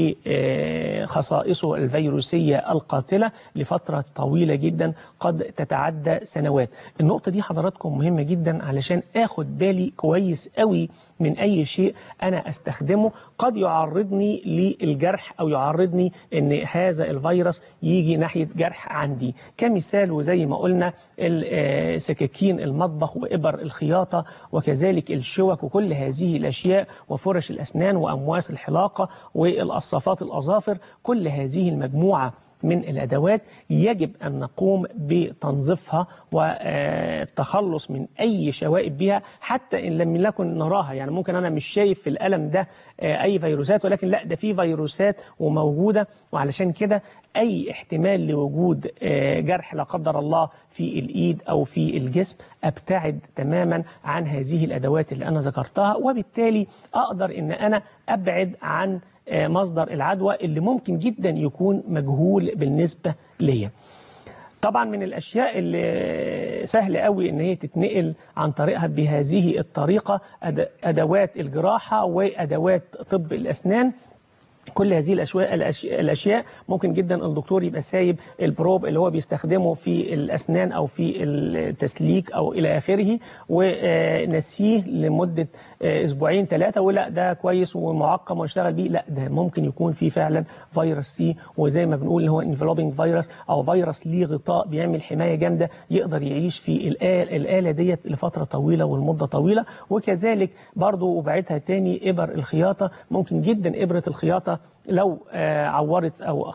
بخصائصه الفيروسية القاتلة لفترة طويلة جدا قد تتعدى سنوات النقطة دي حضراتكم مهمة جدا علشان اخد بالي كويس قوي من أي شيء أنا أستخدمه قد يعرضني للجرح أو يعرضني أن هذا الفيروس يجي ناحية جرح عندي كمثال وزي ما قلنا سكاكين المطبخ وإبر الخياطة وكذلك الشوك وكل هذه الأشياء وفرش الأسنان وأمواس الحلاقة والقصافات الأظافر كل هذه المجموعة من الأدوات يجب أن نقوم بتنظيفها والتخلص من أي شوائب بها حتى إن لم نكن نراها يعني ممكن أنا مش شايف في الألم ده أي فيروسات ولكن لا ده في فيروسات وموجودة وعلشان كده أي احتمال لوجود جرح لا قدر الله في الإيد أو في الجسم أبتعد تماما عن هذه الأدوات اللي أنا ذكرتها وبالتالي أقدر أن أنا أبعد عن مصدر العدوى اللي ممكن جدا يكون مجهول بالنسبة ليا طبعا من الأشياء اللي سهل قوي ان هي تتنقل عن طريقها بهذه الطريقة أدوات الجراحة وأدوات طب الأسنان كل هذه الأشياء, الأشياء ممكن جدا الدكتور يبقى سايب البروب اللي هو بيستخدمه في الأسنان أو في التسليك أو إلى آخره ونسيه لمدة أسبوعين ثلاثة ولا ده كويس ومعقم ونشتغل بيه لا ده ممكن يكون فيه فعلا فيروس سي وزي ما بنقول اللي هو انفلوبينج فيروس أو فيروس ليه غطاء بيعمل حماية جامدة يقدر يعيش في الآلة, الآلة ديت لفترة طويلة والمدة طويلة وكذلك برضو وبعتها تاني إبر الخياطة ممكن جدا إبرة الخياطة لو عورت أو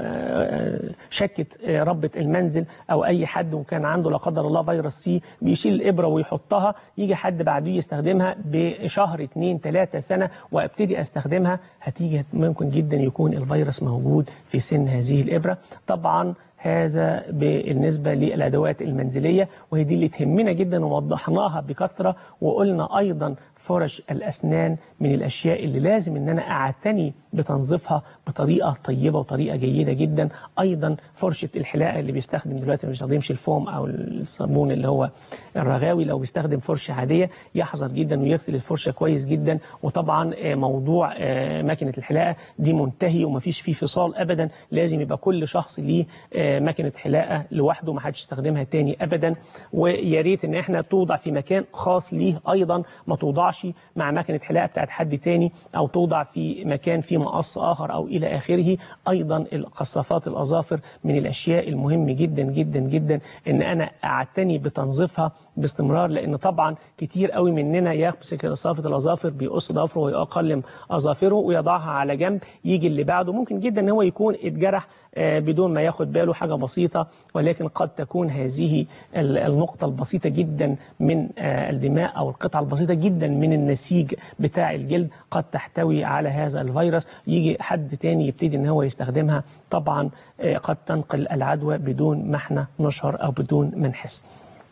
شكت ربة المنزل أو أي حد وكان عنده لا قدر الله فيروس سي بيشيل الإبرة ويحطها يجي حد بعديه يستخدمها بشهر اتنين تلاتة سنة وابتدي أستخدمها هتيجي ممكن جدا يكون الفيروس موجود في سن هذه الإبرة طبعا هذا بالنسبة للأدوات المنزلية وهي دي اللي تهمنا جدا ووضحناها بكثرة وقلنا أيضا فرش الأسنان من الأشياء اللي لازم أن أنا أعتني بتنظيفها بطريقة طيبة وطريقة جيدة جدا أيضا فرشة الحلاقة اللي بيستخدم دلوقتي ما بيستخدمش الفوم أو الصابون اللي هو الرغاوي لو بيستخدم فرشة عادية يحذر جدا ويغسل الفرشة كويس جدا وطبعا موضوع ماكينة الحلاقة دي منتهي ومفيش فيه فصال أبدا لازم يبقى كل شخص ليه ماكينة حلاقة لوحده ما حدش يستخدمها تاني أبدا ويا ريت إن احنا توضع في مكان خاص ليه أيضا ما توضعش مع ماكينة حلاقة بتاعت حد تاني أو توضع في مكان فيه مقص آخر أو إلى آخره أيضا قصافات الأظافر من الأشياء المهم جدا جدا جدا إن أنا أعتني بتنظيفها باستمرار لأن طبعا كتير قوي مننا يمسك قصافة الأظافر بيقص ضفره ويقلم أظافره ويضعها على جنب يجي اللي بعده ممكن جدا إن هو يكون اتجرح بدون ما ياخد باله حاجة بسيطة ولكن قد تكون هذه النقطة البسيطة جدا من الدماء أو القطعة البسيطة جدا من النسيج بتاع الجلد قد تحتوي على هذا الفيروس يجي حد تاني يبتدي ان هو يستخدمها طبعا قد تنقل العدوى بدون ما احنا نشعر أو بدون ما نحس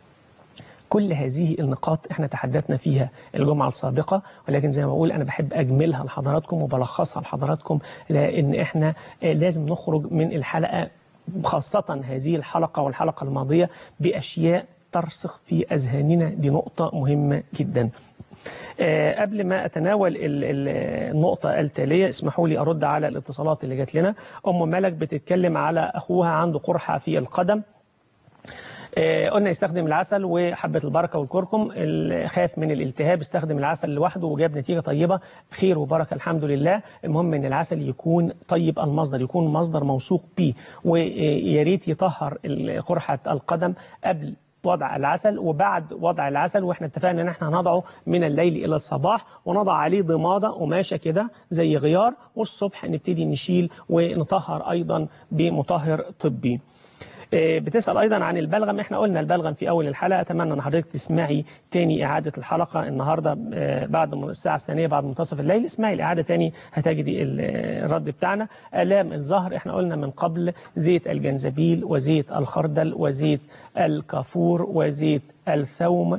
كل هذه النقاط احنا تحدثنا فيها الجمعة السابقة ولكن زي ما بقول انا بحب اجملها لحضراتكم وبلخصها لحضراتكم لان احنا لازم نخرج من الحلقة خاصة هذه الحلقة والحلقة الماضية بأشياء ترسخ في أذهاننا دي نقطة مهمة جدا أه قبل ما أتناول النقطة التالية اسمحوا لي أرد على الاتصالات اللي جات لنا أم ملك بتتكلم على أخوها عنده قرحة في القدم آه، قلنا يستخدم العسل وحبة البركة والكركم اللي خاف من الالتهاب استخدم العسل لوحده وجاب نتيجة طيبة خير وبركة الحمد لله المهم ان العسل يكون طيب المصدر يكون مصدر موثوق به ويا ريت يطهر ال- قرحة القدم قبل وضع العسل وبعد وضع العسل واحنا اتفقنا ان احنا هنضعه من الليل الى الصباح ونضع عليه ضماده قماشه كده زي غيار والصبح نبتدي نشيل ونطهر ايضا بمطهر طبي آه، بتسأل أيضا عن البلغم احنا قلنا البلغم في أول الحلقة أتمنى أن حضرتك تسمعي تاني إعادة الحلقة النهاردة آه، بعد م- الساعة الثانية بعد منتصف الليل اسمعي الإعادة تاني هتجدي ال- الرد بتاعنا آلام الظهر احنا قلنا من قبل زيت الجنزبيل وزيت الخردل وزيت الكافور وزيت الثوم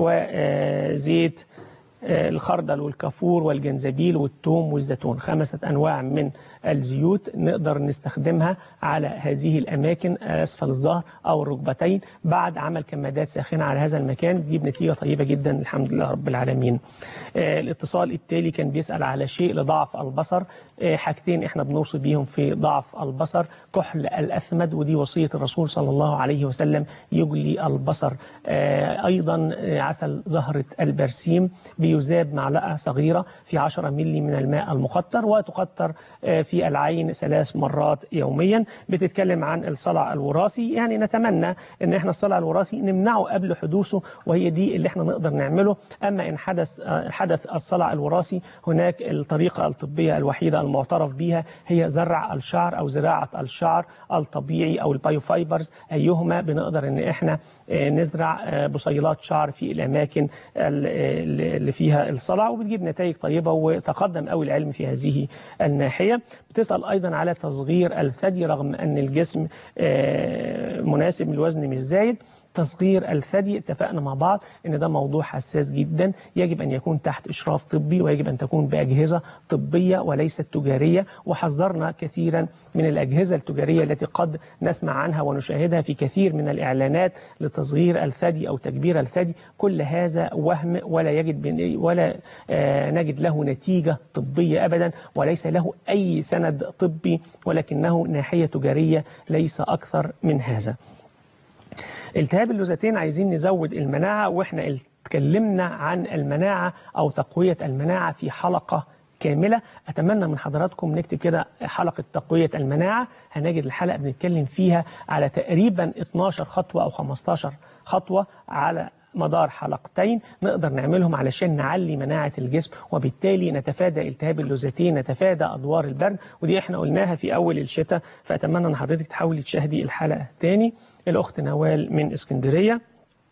وزيت آه، الخردل والكافور والجنزبيل والثوم والزيتون خمسة أنواع من الزيوت نقدر نستخدمها على هذه الأماكن أسفل الظهر أو الركبتين بعد عمل كمادات ساخنة على هذا المكان دي بنتيجة طيبة جدا الحمد لله رب العالمين آه، الاتصال التالي كان بيسأل على شيء لضعف البصر آه، حاجتين احنا بنوصي بيهم في ضعف البصر كحل الأثمد ودي وصية الرسول صلى الله عليه وسلم يجلي البصر آه، أيضا آه، عسل زهرة البرسيم بيذاب معلقة صغيرة في 10 ملي من الماء المقطر وتقطر آه، في العين ثلاث مرات يوميا بتتكلم عن الصلع الوراثي يعني نتمنى ان احنا الصلع الوراثي نمنعه قبل حدوثه وهي دي اللي احنا نقدر نعمله اما ان حدث آه، حدث الصلع الوراثي هناك الطريقة الطبية الوحيدة المعترف بها هي زرع الشعر او زراعة الشعر الطبيعي او البايوفايبرز ايهما بنقدر ان احنا آه، نزرع آه، بصيلات شعر في الاماكن ال- اللي فيها الصلع وبتجيب نتائج طيبة وتقدم قوي العلم في هذه الناحية بتسأل أيضا على تصغير الثدي رغم أن الجسم آه، مناسب للوزن مش زايد تصغير الثدي اتفقنا مع بعض ان ده موضوع حساس جدا يجب ان يكون تحت اشراف طبي ويجب ان تكون باجهزه طبيه وليست تجاريه وحذرنا كثيرا من الاجهزه التجاريه التي قد نسمع عنها ونشاهدها في كثير من الاعلانات لتصغير الثدي او تكبير الثدي كل هذا وهم ولا يجد بن- ولا آه، نجد له نتيجه طبيه ابدا وليس له اي سند طبي ولكنه ناحيه تجاريه ليس اكثر من هذا التهاب اللوزتين عايزين نزود المناعة واحنا اتكلمنا عن المناعة او تقوية المناعة في حلقة كاملة أتمنى من حضراتكم نكتب كده حلقة تقوية المناعة هنجد الحلقة بنتكلم فيها على تقريبا 12 خطوة أو 15 خطوة على مدار حلقتين نقدر نعملهم علشان نعلي مناعة الجسم وبالتالي نتفادى التهاب اللوزتين نتفادى أدوار البرد ودي احنا قلناها في أول الشتاء فأتمنى أن حضرتك تحاولي تشاهدي الحلقة تاني الأخت نوال من اسكندرية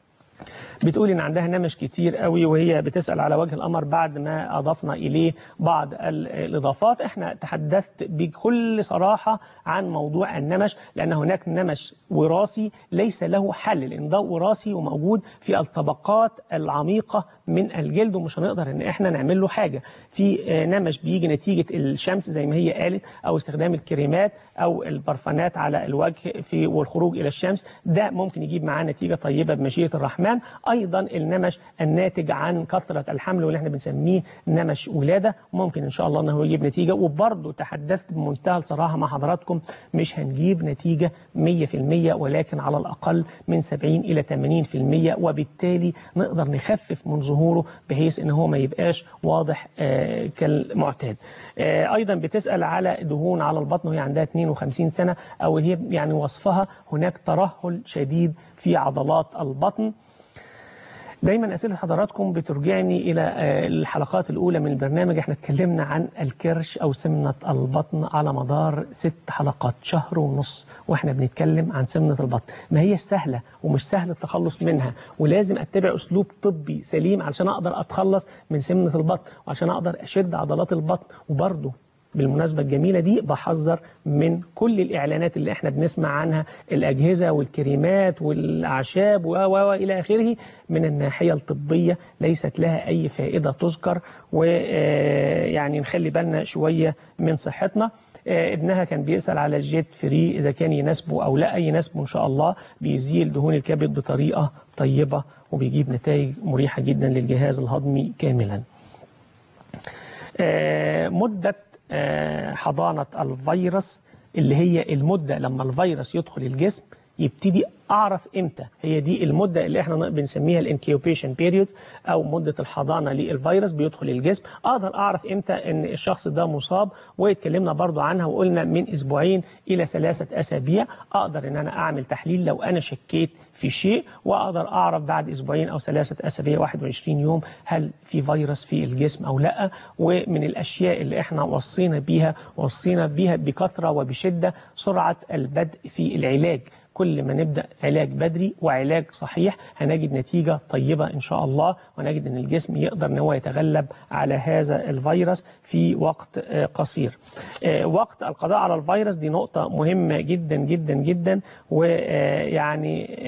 بتقول ان عندها نمش كتير قوي وهي بتسال على وجه القمر بعد ما اضفنا اليه بعض ال- الاضافات احنا تحدثت بكل صراحه عن موضوع النمش لان هناك نمش وراثي ليس له حل لان ده وراثي وموجود في الطبقات العميقه من الجلد ومش هنقدر ان احنا نعمل له حاجه في آه، نمش بيجي نتيجه الشمس زي ما هي قالت او استخدام الكريمات او البرفانات على الوجه في والخروج الى الشمس ده ممكن يجيب معاه نتيجه طيبه بمشيئه الرحمن ايضا النمش الناتج عن كثره الحمل واللي احنا بنسميه نمش ولاده ممكن ان شاء الله انه يجيب نتيجه وبرضه تحدثت بمنتهى الصراحه مع حضراتكم مش هنجيب نتيجه 100% ولكن على الاقل من 70 الى 80% وبالتالي نقدر نخفف من ظهوره بحيث ان هو ما يبقاش واضح آه، كالمعتاد آه، ايضا بتسال على دهون على البطن وهي عندها 52 سنه او هي يعني وصفها هناك ترهل شديد في عضلات البطن دايما اسئله حضراتكم بترجعني الى آه، الحلقات الاولى من البرنامج احنا اتكلمنا عن الكرش او سمنه البطن على مدار ست حلقات شهر ونص واحنا بنتكلم عن سمنه البطن ما هي سهله ومش سهل التخلص منها ولازم اتبع اسلوب طبي سليم علشان اقدر اتخلص من سمنه البطن وعشان اقدر اشد عضلات البطن وبرضه بالمناسبة الجميلة دي بحذر من كل الإعلانات اللي احنا بنسمع عنها الأجهزة والكريمات والأعشاب و و و إلى آخره من الناحية الطبية ليست لها أي فائدة تذكر ويعني نخلي بالنا شوية من صحتنا آه، ابنها كان بيسأل على الجيت فري إذا كان يناسبه أو لا يناسبه إن شاء الله بيزيل دهون الكبد بطريقة طيبة وبيجيب نتائج مريحة جدا للجهاز الهضمي كاملا آه، مدة آه، حضانة الفيروس اللي هي المدة لما الفيروس يدخل الجسم يبتدي اعرف امتى هي دي المده اللي احنا بنسميها الانكيوبيشن بيريود او مده الحضانه للفيروس بيدخل الجسم اقدر اعرف امتى ان الشخص ده مصاب واتكلمنا برضو عنها وقلنا من اسبوعين الى ثلاثه اسابيع اقدر ان انا اعمل تحليل لو انا شكيت في شيء واقدر اعرف بعد اسبوعين او ثلاثه اسابيع 21 يوم هل في فيروس في الجسم او لا ومن الاشياء اللي احنا وصينا بيها وصينا بيها بكثره وبشده سرعه البدء في العلاج كل ما نبدأ علاج بدري وعلاج صحيح هنجد نتيجة طيبة إن شاء الله ونجد أن الجسم يقدر أن هو يتغلب على هذا الفيروس في وقت آه، قصير آه، وقت القضاء على الفيروس دي نقطة مهمة جدا جدا جدا ويعني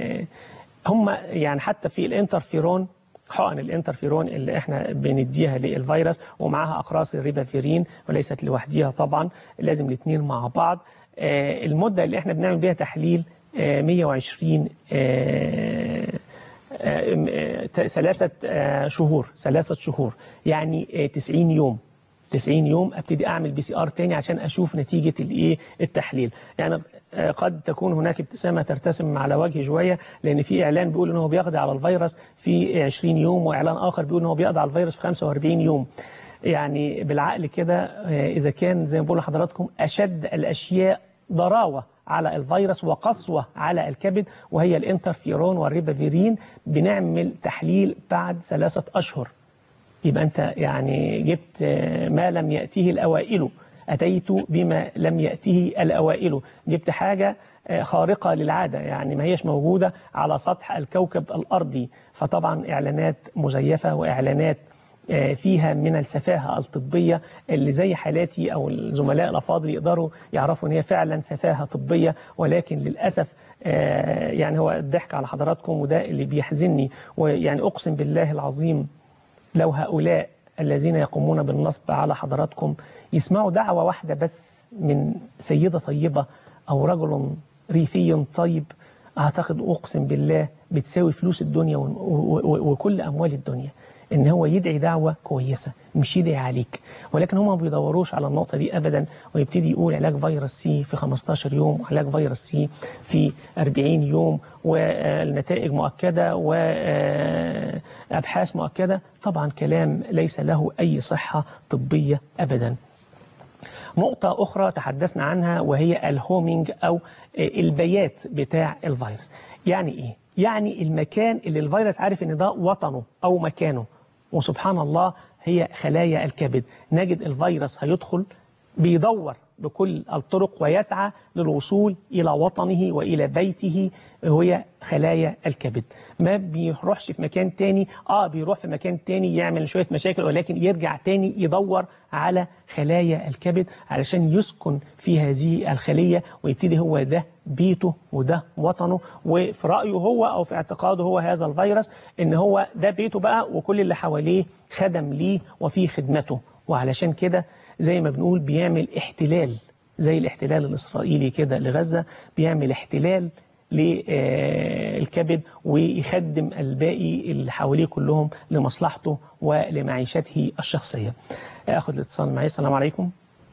هم يعني حتى في الانترفيرون حقن الانترفيرون اللي احنا بنديها للفيروس ومعاها اقراص الريبافيرين وليست لوحديها طبعا لازم الاثنين مع بعض آه، المدة اللي احنا بنعمل بيها تحليل آه، 120 آه، آه، آه، ثلاثة آه، شهور ثلاثة شهور يعني آه، 90 يوم 90 يوم ابتدي اعمل بي سي ار تاني عشان اشوف نتيجه الايه التحليل يعني آه، قد تكون هناك ابتسامه ترتسم على وجهي شويه لان في اعلان بيقول ان هو بيقضي على الفيروس في 20 يوم واعلان اخر بيقول ان هو بيقضي على الفيروس في 45 يوم يعني بالعقل كده آه، اذا كان زي ما بقول لحضراتكم اشد الاشياء ضراوه على الفيروس وقسوه على الكبد وهي الانترفيرون والريبافيرين بنعمل تحليل بعد ثلاثه اشهر يبقى أنت يعني جبت آه، ما لم يأته الأوائل أتيت بما لم يأته الأوائل جبت حاجة آه، خارقة للعادة يعني ما هيش موجودة على سطح الكوكب الأرضي فطبعا إعلانات مزيفة وإعلانات آه، فيها من السفاهة الطبية اللي زي حالاتي أو الزملاء الأفاضل يقدروا يعرفوا أن هي فعلا سفاهة طبية ولكن للأسف آه، يعني هو الضحك على حضراتكم وده اللي بيحزنني ويعني أقسم بالله العظيم لو هؤلاء الذين يقومون بالنصب على حضراتكم يسمعوا دعوة واحدة بس من سيدة طيبة أو رجل ريفي طيب أعتقد أقسم بالله بتساوي فلوس الدنيا و- و- و- وكل أموال الدنيا إن هو يدعي دعوة كويسة مش يدعي عليك ولكن هم ما بيدوروش على النقطة دي أبدا ويبتدي يقول علاج فيروس سي في 15 يوم وعلاج فيروس سي في 40 يوم والنتائج مؤكدة وأبحاث مؤكدة طبعا كلام ليس له أي صحة طبية أبدا نقطة أخرى تحدثنا عنها وهي الهومينج أو البيات بتاع الفيروس يعني إيه؟ يعني المكان اللي الفيروس عارف إن ده وطنه أو مكانه وسبحان الله هي خلايا الكبد نجد الفيروس هيدخل بيدور بكل الطرق ويسعى للوصول إلى وطنه وإلى بيته وهي خلايا الكبد ما بيروحش في مكان تاني آه بيروح في مكان تاني يعمل شوية مشاكل ولكن يرجع تاني يدور على خلايا الكبد علشان يسكن في هذه الخلية ويبتدي هو ده بيته وده وطنه وفي رأيه هو أو في اعتقاده هو هذا الفيروس إن هو ده بيته بقى وكل اللي حواليه خدم ليه وفي خدمته وعلشان كده زي ما بنقول بيعمل احتلال زي الاحتلال الإسرائيلي كده لغزة بيعمل احتلال للكبد ويخدم الباقي اللي حواليه كلهم لمصلحته ولمعيشته الشخصية أخذ الاتصال معي السلام عليكم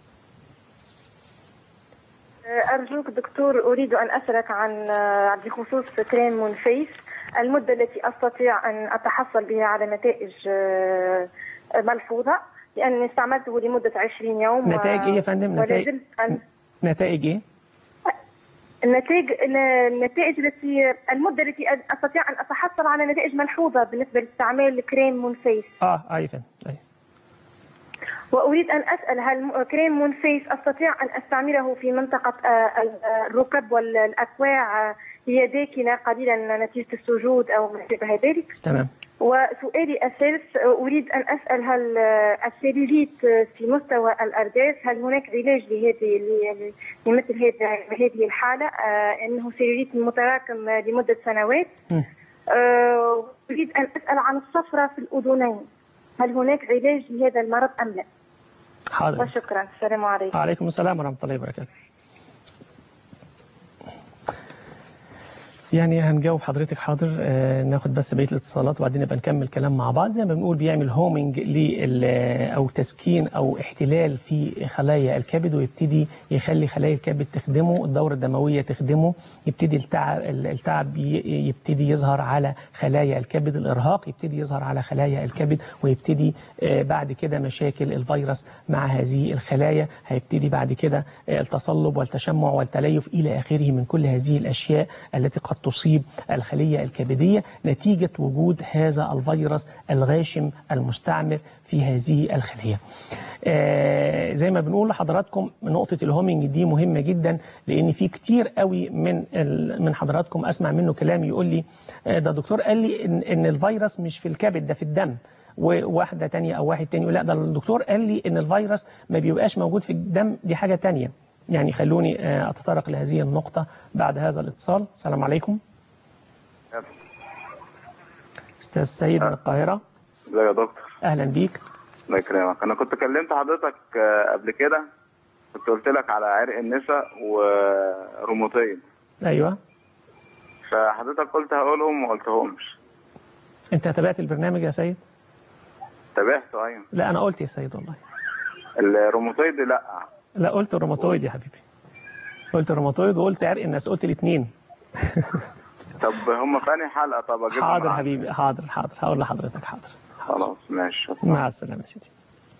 أرجوك دكتور أريد أن أسألك عن بخصوص كريم مونفيس المدة التي أستطيع أن أتحصل بها على نتائج آه، ملحوظة لأني استعملته لمدة 20 يوم و- نتائج إيه يا فندم؟ ولا نتائج- زلت أن- نتائج إيه؟ النتائج النتائج التي المدة التي أستطيع أن أتحصل على نتائج ملحوظة بالنسبة لاستعمال كريم مونفيس آه آه يا فندم أيوة. وأريد أن أسأل هل م- كريم مونفيس أستطيع أن أستعمله في منطقة آه، ال- آه، الركب والأكواع آه، هي داكنة قليلا نتيجة السجود أو ما شابه ذلك تمام وسؤالي الثالث آه، أريد أن أسأل هل آه، السيلوليت آه، في مستوى الأرداف هل هناك علاج لهذه ل- لمثل هذه هذه الحالة آه، أنه سيلوليت متراكم آه، لمدة سنوات مم. آه، أريد أن أسأل عن الصفرة في الأذنين هل هناك علاج لهذا المرض أم لا؟ حاضر وشكرا السلام عليكم وعليكم السلام ورحمة الله وبركاته يعني هنجاوب حضرتك حاضر آه، ناخد بس بقيه الاتصالات وبعدين نبقى نكمل كلام مع بعض زي ما بنقول بيعمل هومينج لل او تسكين او احتلال في خلايا الكبد ويبتدي يخلي خلايا الكبد تخدمه الدوره الدمويه تخدمه يبتدي التعب التعب ي- يبتدي يظهر على خلايا الكبد الارهاق يبتدي يظهر على خلايا الكبد ويبتدي آه، بعد كده مشاكل الفيروس مع هذه الخلايا هيبتدي بعد كده آه، التصلب والتشمع والتليف الى اخره من كل هذه الاشياء التي قد تصيب الخليه الكبديه نتيجه وجود هذا الفيروس الغاشم المستعمر في هذه الخليه. آه، زي ما بنقول لحضراتكم نقطه الهومينج دي مهمه جدا لان في كتير قوي من ال- من حضراتكم اسمع منه كلام يقول لي آه، ده دكتور قال لي ان ان الفيروس مش في الكبد ده في الدم وواحده تانية او واحد تاني يقول لا ده الدكتور قال لي ان الفيروس ما بيبقاش موجود في الدم دي حاجه تانية يعني خلوني آه، اتطرق لهذه النقطه بعد هذا الاتصال السلام عليكم استاذ سيد من القاهره ازيك يا دكتور اهلا بيك الله يكرمك انا كنت كلمت حضرتك آه، قبل كده كنت قلت لك على عرق النساء وروماتيد ايوه فحضرتك قلت هقولهم ما قلتهمش انت تابعت البرنامج يا سيد تابعته ايوه لا انا قلت يا سيد والله الروماتيد لا لا قلت الروماتويد يا حبيبي قلت الروماتويد وقلت عرق الناس قلت الاثنين طب هم في انهي حلقه طب اجيبهم حاضر معاك؟ حبيبي حاضر حاضر هقول لحضرتك حاضر خلاص ماشي مع السلامة يا سيدي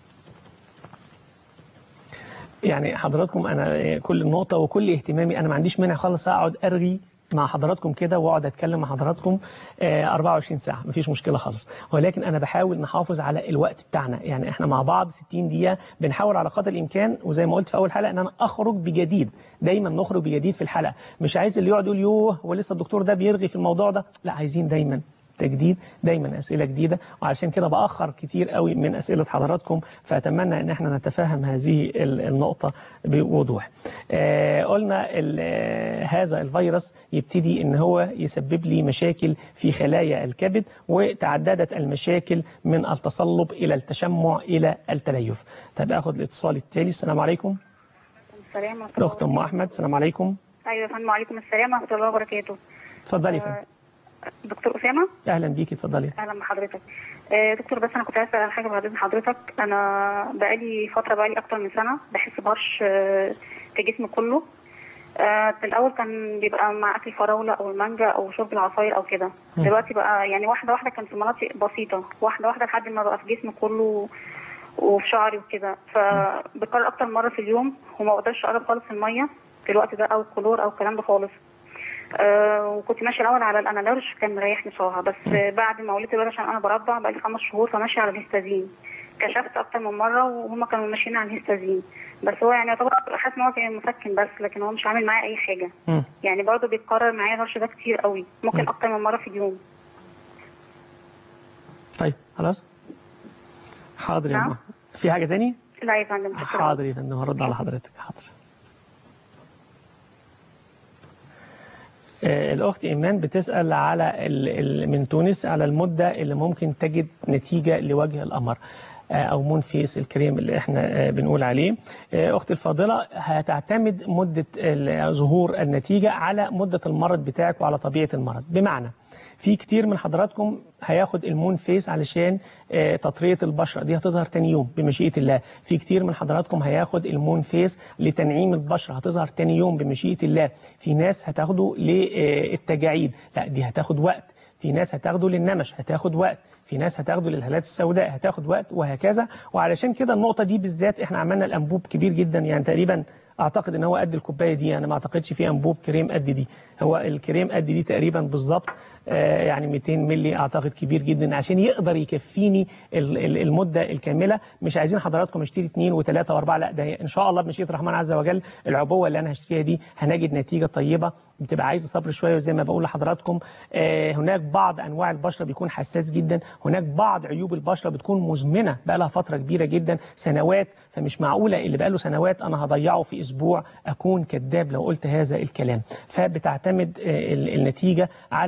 يعني حضراتكم أنا كل نقطة وكل اهتمامي أنا ما عنديش مانع خالص أقعد أرغي مع حضراتكم كده واقعد اتكلم مع حضراتكم آه، 24 ساعه مفيش مشكله خالص ولكن انا بحاول نحافظ على الوقت بتاعنا يعني احنا مع بعض 60 دقيقه بنحاول على قدر الامكان وزي ما قلت في اول حلقه ان انا اخرج بجديد دايما نخرج بجديد في الحلقه مش عايز اللي يقعد يقول يوه هو لسه الدكتور ده بيرغي في الموضوع ده لا عايزين دايما تجديد دايما اسئله جديده وعشان كده باخر كتير قوي من اسئله حضراتكم فاتمنى ان احنا نتفهم هذه ال- النقطه بوضوح. آه قلنا ال- آه، هذا الفيروس يبتدي ان هو يسبب لي مشاكل في خلايا الكبد وتعددت المشاكل من التصلب الى التشمع الى التليف. طب اخد الاتصال التالي السلام عليكم. السلام ورحمة الاخت ام احمد السلام عليكم. ايوه يا فندم وعليكم السلام ورحمه الله وبركاته اتفضلي يا فندم. دكتور اسامه اهلا بيكي اتفضلي. اهلا بحضرتك آه، دكتور بس انا كنت عايزه اسال على حاجه بعد اذن حضرتك انا بقالي فتره بقالي اكتر من سنه بحس بهرش آه، في جسمي كله آه، في الاول كان بيبقى مع اكل الفراوله او المانجا او شرب العصاير او كده مم. دلوقتي بقى يعني واحده واحده كان في مناطق بسيطه واحده واحده لحد ما بقى في جسمي كله وفي شعري وكده فبكرر اكتر مره في اليوم وما بقدرش اقرب خالص الميه في الوقت ده او الكلور او الكلام ده خالص آه وكنت ماشيه الاول على الانالورج كان مريحني بصراحه بس آه بعد ما ولدت الولد عشان انا برضع بقالي خمس شهور فماشيه على الهستازين كشفت اكتر من مره وهم كانوا ماشيين على الهستازين بس هو يعني يعتبر حاسس ان هو كان مسكن بس لكن هو مش عامل معايا اي حاجه مم. يعني برضه بيتكرر معايا الهرش ده كتير قوي ممكن اكتر من مره في اليوم طيب خلاص حاضر يا نعم. أم. في حاجه تاني؟ لا يا فندم شكراً. حاضر يا فندم هرد على حضرتك حاضر آه، الأخت إيمان بتسأل على ال- ال- من تونس على المدة اللي ممكن تجد نتيجة لوجه القمر آه، أو مون فيس الكريم اللي احنا آه، بنقول عليه آه، أختي الفاضلة هتعتمد مدة ال- ظهور النتيجة على مدة المرض بتاعك وعلى طبيعة المرض بمعنى في كتير من حضراتكم هياخد المون فيس علشان آه، تطرية البشرة دي هتظهر تاني يوم بمشيئة الله في كتير من حضراتكم هياخد المون فيس لتنعيم البشرة هتظهر تاني يوم بمشيئة الله في ناس هتاخده للتجاعيد لا دي هتاخد وقت في ناس هتاخده للنمش هتاخد وقت في ناس هتاخده للهالات السوداء هتاخد وقت وهكذا وعلشان كده النقطة دي بالذات احنا عملنا الأنبوب كبير جدا يعني تقريبا اعتقد ان هو قد الكوبايه دي انا ما اعتقدش في انبوب كريم قد دي هو الكريم قد دي تقريبا بالظبط آه، يعني 200 ملي اعتقد كبير جدا عشان يقدر يكفيني ال- ال- المده الكامله مش عايزين حضراتكم اشتري اثنين وثلاثه واربعه لا ده ان شاء الله بمشيئه الرحمن عز وجل العبوه اللي انا هشتريها دي هنجد نتيجه طيبه بتبقى عايزه صبر شويه وزي ما بقول لحضراتكم آه، هناك بعض انواع البشره بيكون حساس جدا هناك بعض عيوب البشره بتكون مزمنه بقى لها فتره كبيره جدا سنوات فمش معقوله اللي بقى له سنوات انا هضيعه في اسبوع اكون كذاب لو قلت هذا الكلام فبتعتمد آه، ال- النتيجه على ال-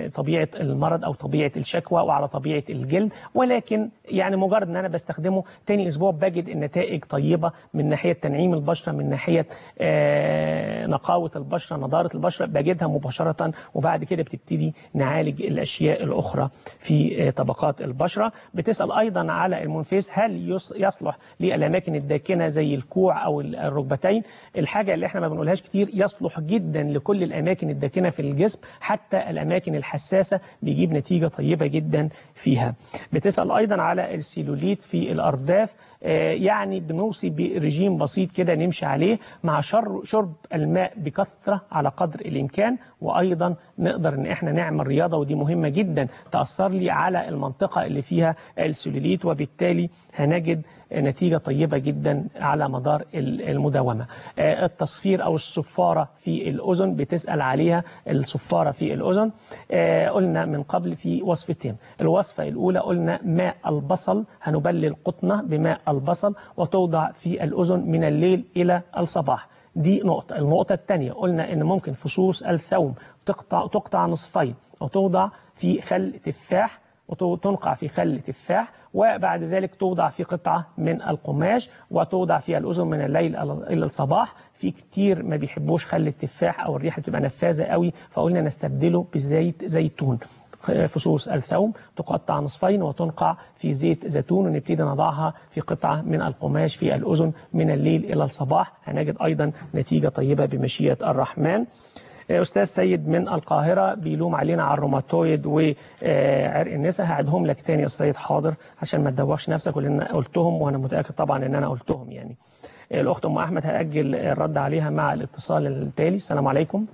طبيعه المرض او طبيعه الشكوى وعلى طبيعه الجلد ولكن يعني مجرد ان انا بستخدمه تاني اسبوع بجد النتائج طيبه من ناحيه تنعيم البشره من ناحيه آه، نقاوه البشره نضاره البشره بجدها مباشره وبعد كده بتبتدي نعالج الاشياء الاخرى في آه، طبقات البشره بتسال ايضا على المنفيس هل يص- يصلح للاماكن الداكنه زي الكوع او الركبتين الحاجه اللي احنا ما بنقولهاش كتير يصلح جدا لكل الاماكن الداكنه في الجسم حتى الاماكن الحساسه بيجيب نتيجه طيبه جدا فيها بتسال ايضا على السيلوليت في الارداف آه، يعني بنوصي برجيم بسيط كده نمشي عليه مع شر شرب الماء بكثرة على قدر الإمكان وأيضا نقدر إن إحنا نعمل رياضة ودي مهمة جدا تأثر لي على المنطقة اللي فيها السلوليت وبالتالي هنجد نتيجة طيبة جدا على مدار ال- المداومة آه، التصفير أو الصفارة في الأذن بتسأل عليها الصفارة في الأذن آه، قلنا من قبل في وصفتين الوصفة الأولى قلنا ماء البصل هنبلل قطنة بماء البصل وتوضع في الأذن من الليل إلى الصباح دي نقطة النقطة الثانية قلنا إن ممكن فصوص الثوم تقطع, تقطع نصفين وتوضع في خل تفاح وتنقع في خل تفاح وبعد ذلك توضع في قطعة من القماش وتوضع في الأذن من الليل إلى الصباح في كتير ما بيحبوش خل التفاح أو الريحة بتبقى نفاذة قوي فقلنا نستبدله بزيت زيتون فصوص الثوم تقطع نصفين وتنقع في زيت زيتون ونبتدي نضعها في قطعة من القماش في الأذن من الليل إلى الصباح هنجد أيضا نتيجة طيبة بمشيئة الرحمن أستاذ سيد من القاهرة بيلوم علينا على الروماتويد وعرق النساء هعدهم لك تاني يا سيد حاضر عشان ما تدوخش نفسك ولأن قلتهم وأنا متأكد طبعا إن أنا قلتهم يعني الأخت أم أحمد هأجل الرد عليها مع الاتصال التالي السلام عليكم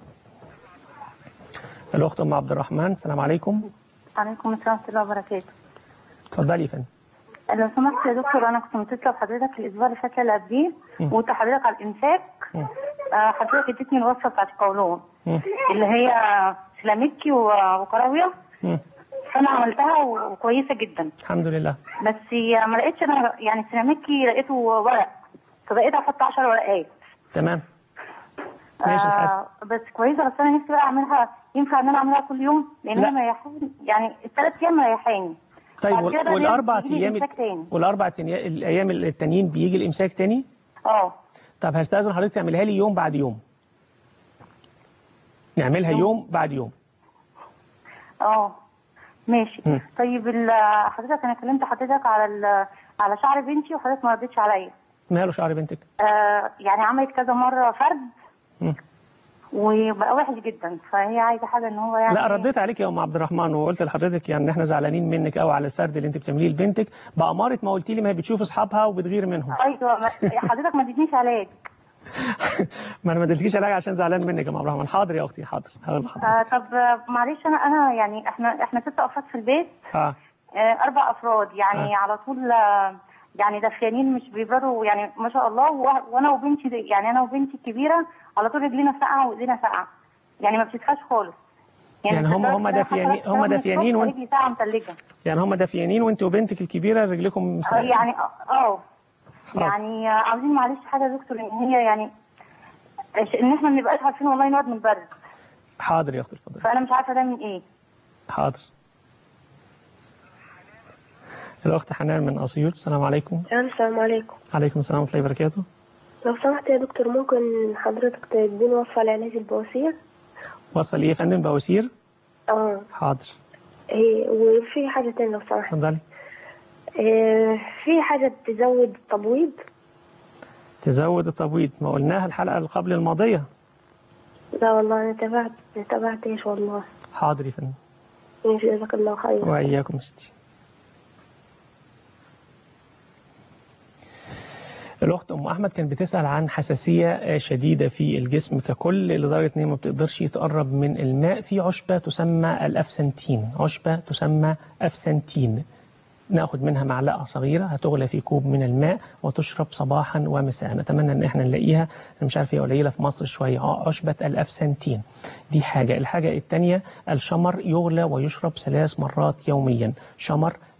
الأخت أم عبد الرحمن السلام عليكم عليكم السلام ورحمة الله وبركاته اتفضلي يا فندم لو سمحت يا دكتور أنا كنت متصلة بحضرتك الأسبوع اللي فات اللي قبليه مم. وقلت لحضرتك على الإمساك مم. آه، حضرتك اديتني الوصفة بتاعت القولون مم. اللي هي سلاميكي و- وكراوية مم. فأنا عملتها وكويسة جدا الحمد لله بس ما لقيتش أنا يعني سلاميكي لقيته ورق فبقيت أحط 10 ورقات تمام ماشي الحال آه بس كويسة بس أنا نفسي بقى أعملها ينفع إن أنا أعملها كل يوم لأن لا. هي مريحاني يعني الثلاث أيام مريحاني طيب بعد وال- كده والأربع بيجي لي أيام إمساك تاني. والأربع تني- الأيام التانيين بيجي الإمساك تاني اه طب هستأذن حضرتك تعملها لي يوم بعد يوم نعملها يوم بعد يوم اه ماشي مم. طيب ال- حضرتك انا كلمت حضرتك على ال- على شعر بنتي وحضرتك ما ردتش عليا ماله شعر بنتك آه يعني عملت كذا مره فرد مم. وبقى وحش جدا فهي عايزه حاجه ان هو يعني لا رديت عليك يا ام عبد الرحمن وقلت لحضرتك يعني ان احنا زعلانين منك قوي على الفرد اللي انت بتعمليه لبنتك بأمارة ما قلت لي ما هي بتشوف اصحابها وبتغير منهم ايوه ما- حضرتك ما اديتنيش علاج ما انا ما اديتلكيش علاج عشان زعلان منك يا ام عبد الرحمن حاضر يا اختي حاضر هقول لحضرتك آه طب آه، معلش انا انا يعني احنا احنا ست افراد في البيت اه آه اربع افراد يعني آه. على طول آه، يعني دافيانين مش بيبردوا يعني ما شاء الله و- وانا وبنتي دي- يعني انا وبنتي الكبيره على طول رجلينا ساقعه وايدينا ساقعه يعني ما بتسخنش خالص يعني هم لدرجة هم إن أنا دافيانين حتى هم لو دافيانين الصبح وانت رجلي ساقعه متلجه يعني هم دافيانين وانت وبنتك الكبيره رجلكم آه، يعني اه آه. يعني آه، عاوزين معلش حاجه يا دكتور ان هي يعني إيش- ان احنا ما نبقاش عارفين والله نقعد من البرد حاضر يا اختي اتفضلي فانا مش عارفه ده من ايه حاضر الاخت حنان من اسيوط السلام عليكم السلام عليكم عليكم السلام ورحمه الله وبركاته لو سمحت يا دكتور ممكن حضرتك تديني وصفة لعلاج البواسير وصفه ليه يا فندم بواسير اه حاضر إيه وفي حاجة تانية لو سمحت اتفضلي إيه في حاجة تزود التبويض تزود التبويض ما قلناها الحلقه اللي قبل الماضيه لا والله أنا تابعت تابعت إيش والله حاضر يا فندم ماشي جزاك الله خير واياكم يا ستي الأخت أم أحمد كانت بتسأل عن حساسية شديدة في الجسم ككل لدرجة إن هي ما بتقدرش تقرب من الماء في عشبة تسمى الأفسنتين عشبة تسمى أفسنتين ناخد منها معلقة صغيرة هتغلى في كوب من الماء وتشرب صباحا ومساء نتمنى ان احنا نلاقيها انا مش عارف هي قليلة في مصر شوية اه عشبة الأفسنتين دي حاجة الحاجة الثانية الشمر يغلى ويشرب ثلاث مرات يوميا شمر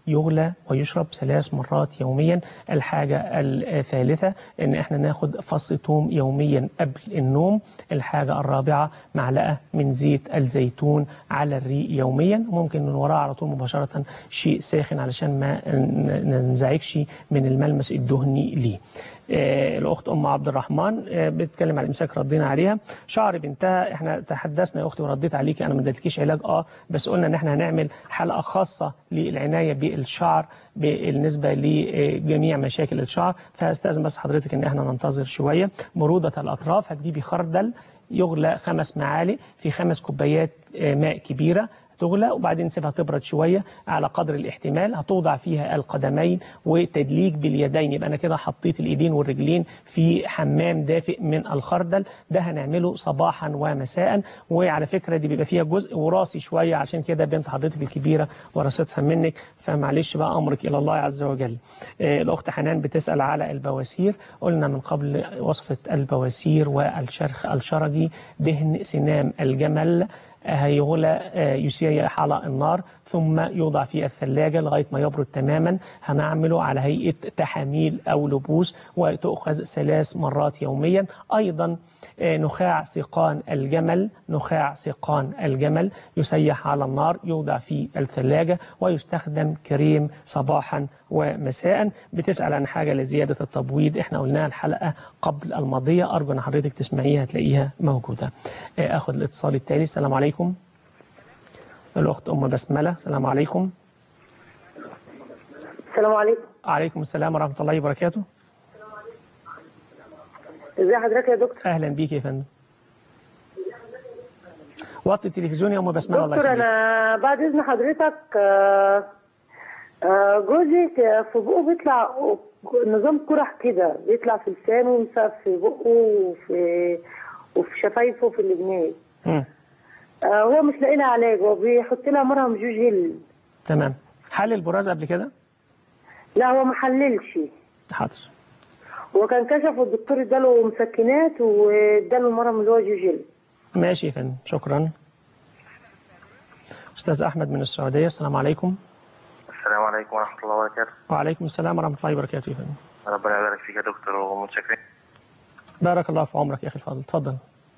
يغلى ويشرب ثلاث مرات يوميا الحاجة الثالثة ان احنا ناخد فص ثوم يوميا قبل النوم الحاجة الرابعة معلقة من زيت الزيتون على الريق يوميا ممكن من وراها على طول مباشرة شيء ساخن علشان ما ننزعجش من الملمس الدهني ليه آه، الاخت ام عبد الرحمن آه، بتتكلم على الامساك ردينا عليها شعر بنتها احنا تحدثنا يا اختي ورديت عليكي انا ما اديتكيش علاج اه بس قلنا ان احنا هنعمل حلقه خاصه للعنايه بالشعر بالنسبه لجميع مشاكل الشعر فاستاذن بس حضرتك ان احنا ننتظر شويه بروده الاطراف هتجيبي خردل يغلى خمس معالق في خمس كوبايات آه، ماء كبيره تغلى وبعدين نسيبها تبرد شوية على قدر الاحتمال هتوضع فيها القدمين وتدليك باليدين يبقى أنا كده حطيت الإيدين والرجلين في حمام دافئ من الخردل ده هنعمله صباحا ومساء وعلى فكرة دي بيبقى فيها جزء وراثي شوية عشان كده بنت حضرتك الكبيرة ورثتها منك فمعلش بقى أمرك إلى الله عز وجل آه، الأخت حنان بتسأل على البواسير قلنا من قبل وصفة البواسير والشرخ الشرجي دهن سنام الجمل هيغلى آه، يسيح على النار ثم يوضع في الثلاجة لغاية ما يبرد تماما هنعمله على هيئة تحاميل أو لبوس وتؤخذ ثلاث مرات يوميا أيضا آه، نخاع سيقان الجمل نخاع سيقان الجمل يسيح على النار يوضع في الثلاجة ويستخدم كريم صباحا ومساء بتسأل عن حاجة لزيادة التبويض احنا قلناها الحلقة قبل الماضية أرجو أن حضرتك تسمعيها تلاقيها موجودة آه، أخذ الاتصال التالي السلام عليكم الأخت أم بسملة السلام عليكم السلام عليكم عليكم السلام ورحمة الله وبركاته ازي حضرتك يا دكتور أهلا بيك يا فندم وطي التلفزيون يا أم بسملة الله دكتور يخليك انا بعد اذن حضرتك آه، آه، جوزي ك- في بقه بيطلع نظام قرح كده بيطلع في لسانه ومسقف في بقه وفي وفي شفايفه وفي الجنيه مم. آه، هو مش لاقي لها علاج هو بيحط لها مرهم جوجل تمام حل البراز قبل كده لا هو ما حللش حاضر هو كان كشف والدكتور اداله مسكنات واداله المرهم اللي هو جوجل ماشي يا فندم شكرا أستاذ أحمد من السعودية السلام عليكم السلام عليكم ورحمة الله وبركاته وعليكم السلام ورحمة الله وبركاته يا فندم ربنا يبارك فيك يا دكتور ومتشكرين بارك الله في عمرك يا أخي الفاضل اتفضل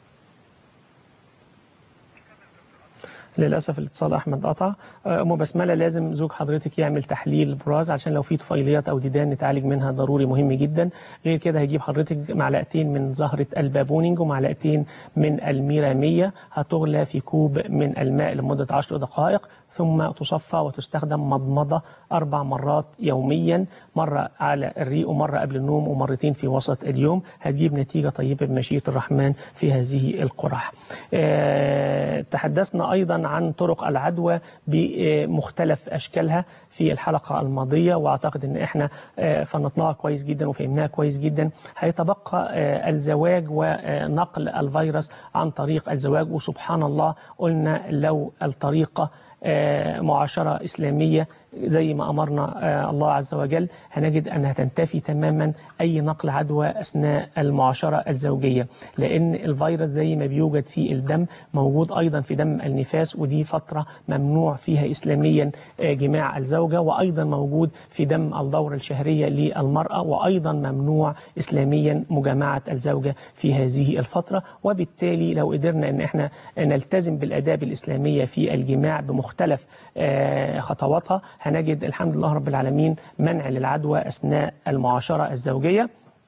للأسف الاتصال أحمد قطع آه، أم بسملة لازم زوج حضرتك يعمل تحليل براز عشان لو في طفيليات أو ديدان نتعالج منها ضروري مهم جدا غير كده هيجيب حضرتك معلقتين من زهرة البابونينج ومعلقتين من الميرامية هتغلى في كوب من الماء لمدة 10 دقائق ثم تصفى وتستخدم مضمضة أربع مرات يوميا مرة على الريق ومرة قبل النوم ومرتين في وسط اليوم هتجيب نتيجة طيبة بمشيئة الرحمن في هذه القرح آه، تحدثنا أيضا عن طرق العدوى بمختلف أشكالها في الحلقة الماضية وأعتقد أن إحنا آه، فنطناها كويس جدا وفهمناها كويس جدا هيتبقى آه، الزواج ونقل الفيروس عن طريق الزواج وسبحان الله قلنا لو الطريقة آه، معاشرة إسلامية زي ما أمرنا آه، الله عز وجل هنجد أنها تنتفي تماما أي نقل عدوى أثناء المعاشرة الزوجية لأن الفيروس زي ما بيوجد في الدم موجود أيضا في دم النفاس ودي فترة ممنوع فيها إسلاميا آه، جماع الزوجة وأيضا موجود في دم الدورة الشهرية للمرأة وأيضا ممنوع إسلاميا مجامعة الزوجة في هذه الفترة وبالتالي لو قدرنا أن احنا نلتزم بالآداب الإسلامية في الجماع بمختلف آه، خطواتها هنجد الحمد لله رب العالمين منع للعدوى أثناء المعاشرة الزوجية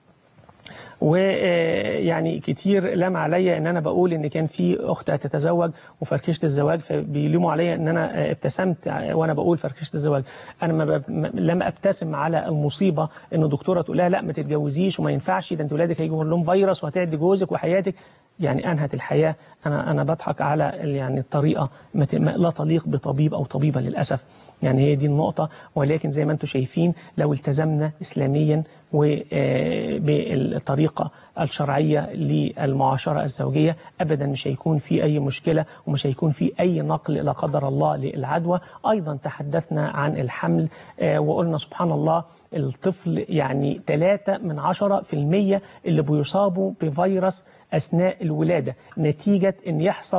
ويعني كتير لام عليا ان انا بقول ان كان في اخت هتتزوج وفركشت الزواج فبيلوموا عليا ان انا ابتسمت وانا بقول فركشت الزواج انا ما ب... ما- لم ابتسم على المصيبه ان دكتوره تقول لها لا ما تتجوزيش وما ينفعش ده انت ولادك هيجوا لهم فيروس وهتعدي جوزك وحياتك يعني انهت الحياه انا انا بضحك على ال- يعني الطريقه ما ت- ما- لا تليق بطبيب او طبيبه للاسف يعني هي دي النقطه ولكن زي ما انتم شايفين لو التزمنا اسلاميا وبالطريقه الشرعيه للمعاشره الزوجيه ابدا مش هيكون في اي مشكله ومش هيكون في اي نقل لا قدر الله للعدوى ايضا تحدثنا عن الحمل آه، وقلنا سبحان الله الطفل يعني 3 من 10 في المية اللي بيصابوا بفيروس أثناء الولادة نتيجة أن يحصل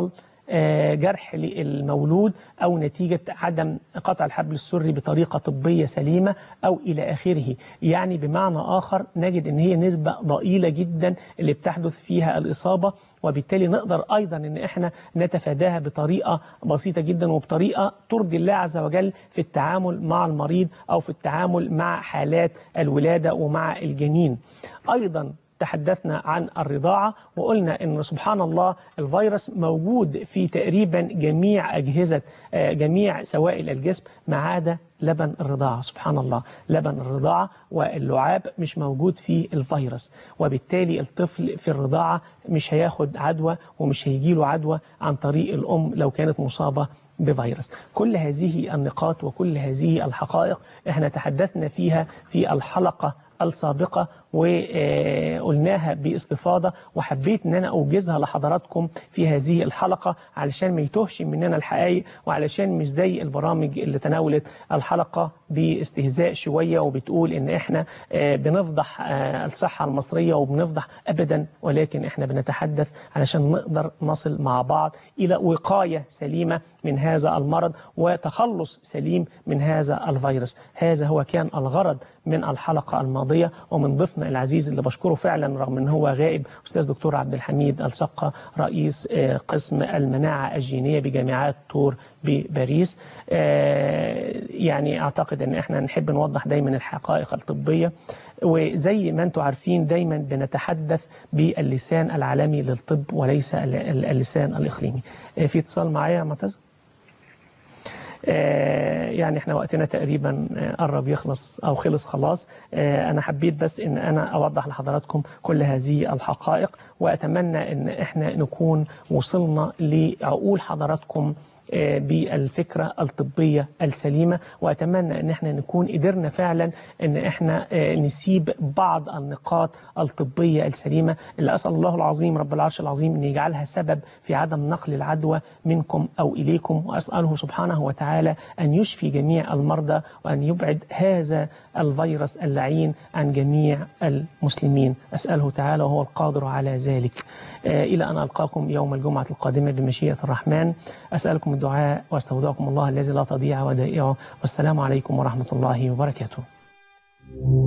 آه، جرح للمولود أو نتيجة عدم قطع الحبل السري بطريقة طبية سليمة أو إلى آخره يعني بمعنى آخر نجد أن هي نسبة ضئيلة جدا اللي بتحدث فيها الإصابة وبالتالي نقدر أيضا أن احنا نتفاداها بطريقة بسيطة جدا وبطريقة ترضي الله عز وجل في التعامل مع المريض أو في التعامل مع حالات الولادة ومع الجنين أيضا تحدثنا عن الرضاعة وقلنا أن سبحان الله الفيروس موجود في تقريبا جميع أجهزة آه، جميع سوائل الجسم ما عدا لبن الرضاعة سبحان الله لبن الرضاعة واللعاب مش موجود فيه الفيروس وبالتالي الطفل في الرضاعة مش هياخد عدوى ومش هيجيله عدوى عن طريق الأم لو كانت مصابة بفيروس كل هذه النقاط وكل هذه الحقائق احنا تحدثنا فيها في الحلقة السابقة وقلناها باستفاضة وحبيت ان انا اوجزها لحضراتكم في هذه الحلقة علشان ما يتوهش مننا الحقائق وعلشان مش زي البرامج اللي تناولت الحلقة باستهزاء شوية وبتقول ان احنا آه، بنفضح آه، الصحة المصرية وبنفضح ابدا ولكن احنا بنتحدث علشان نقدر نصل مع بعض الى وقاية سليمة من هذا المرض وتخلص سليم من هذا الفيروس هذا هو كان الغرض من الحلقة الماضية ومن ضيفنا العزيز اللي بشكره فعلا رغم ان هو غائب استاذ دكتور عبد الحميد السقة رئيس آه، قسم المناعة الجينية بجامعات طور بباريس آه، يعني اعتقد ان احنا نحب نوضح دايما الحقائق الطبية وزي ما انتم عارفين دايما بنتحدث باللسان العالمي للطب وليس ال- ال- اللسان الاقليمي آه، في اتصال معايا يا معتز آه، يعني احنا وقتنا تقريبا آه، قرب يخلص او خلص خلاص آه، انا حبيت بس ان انا اوضح لحضراتكم كل هذه الحقائق واتمنى ان احنا نكون وصلنا لعقول حضراتكم آه، بالفكرة الطبية السليمة وأتمنى أن احنا نكون قدرنا فعلا أن احنا آه، نسيب بعض النقاط الطبية السليمة اللي أسأل الله العظيم رب العرش العظيم أن يجعلها سبب في عدم نقل العدوى منكم أو إليكم وأسأله سبحانه وتعالى أن يشفي جميع المرضى وأن يبعد هذا الفيروس اللعين عن جميع المسلمين أسأله تعالى وهو القادر على ذلك آه، إلى أن ألقاكم يوم الجمعة القادمة بمشيئة الرحمن أسألكم الدعاء واستودعكم الله الذي لا تضيع ودائعه والسلام عليكم ورحمة الله وبركاته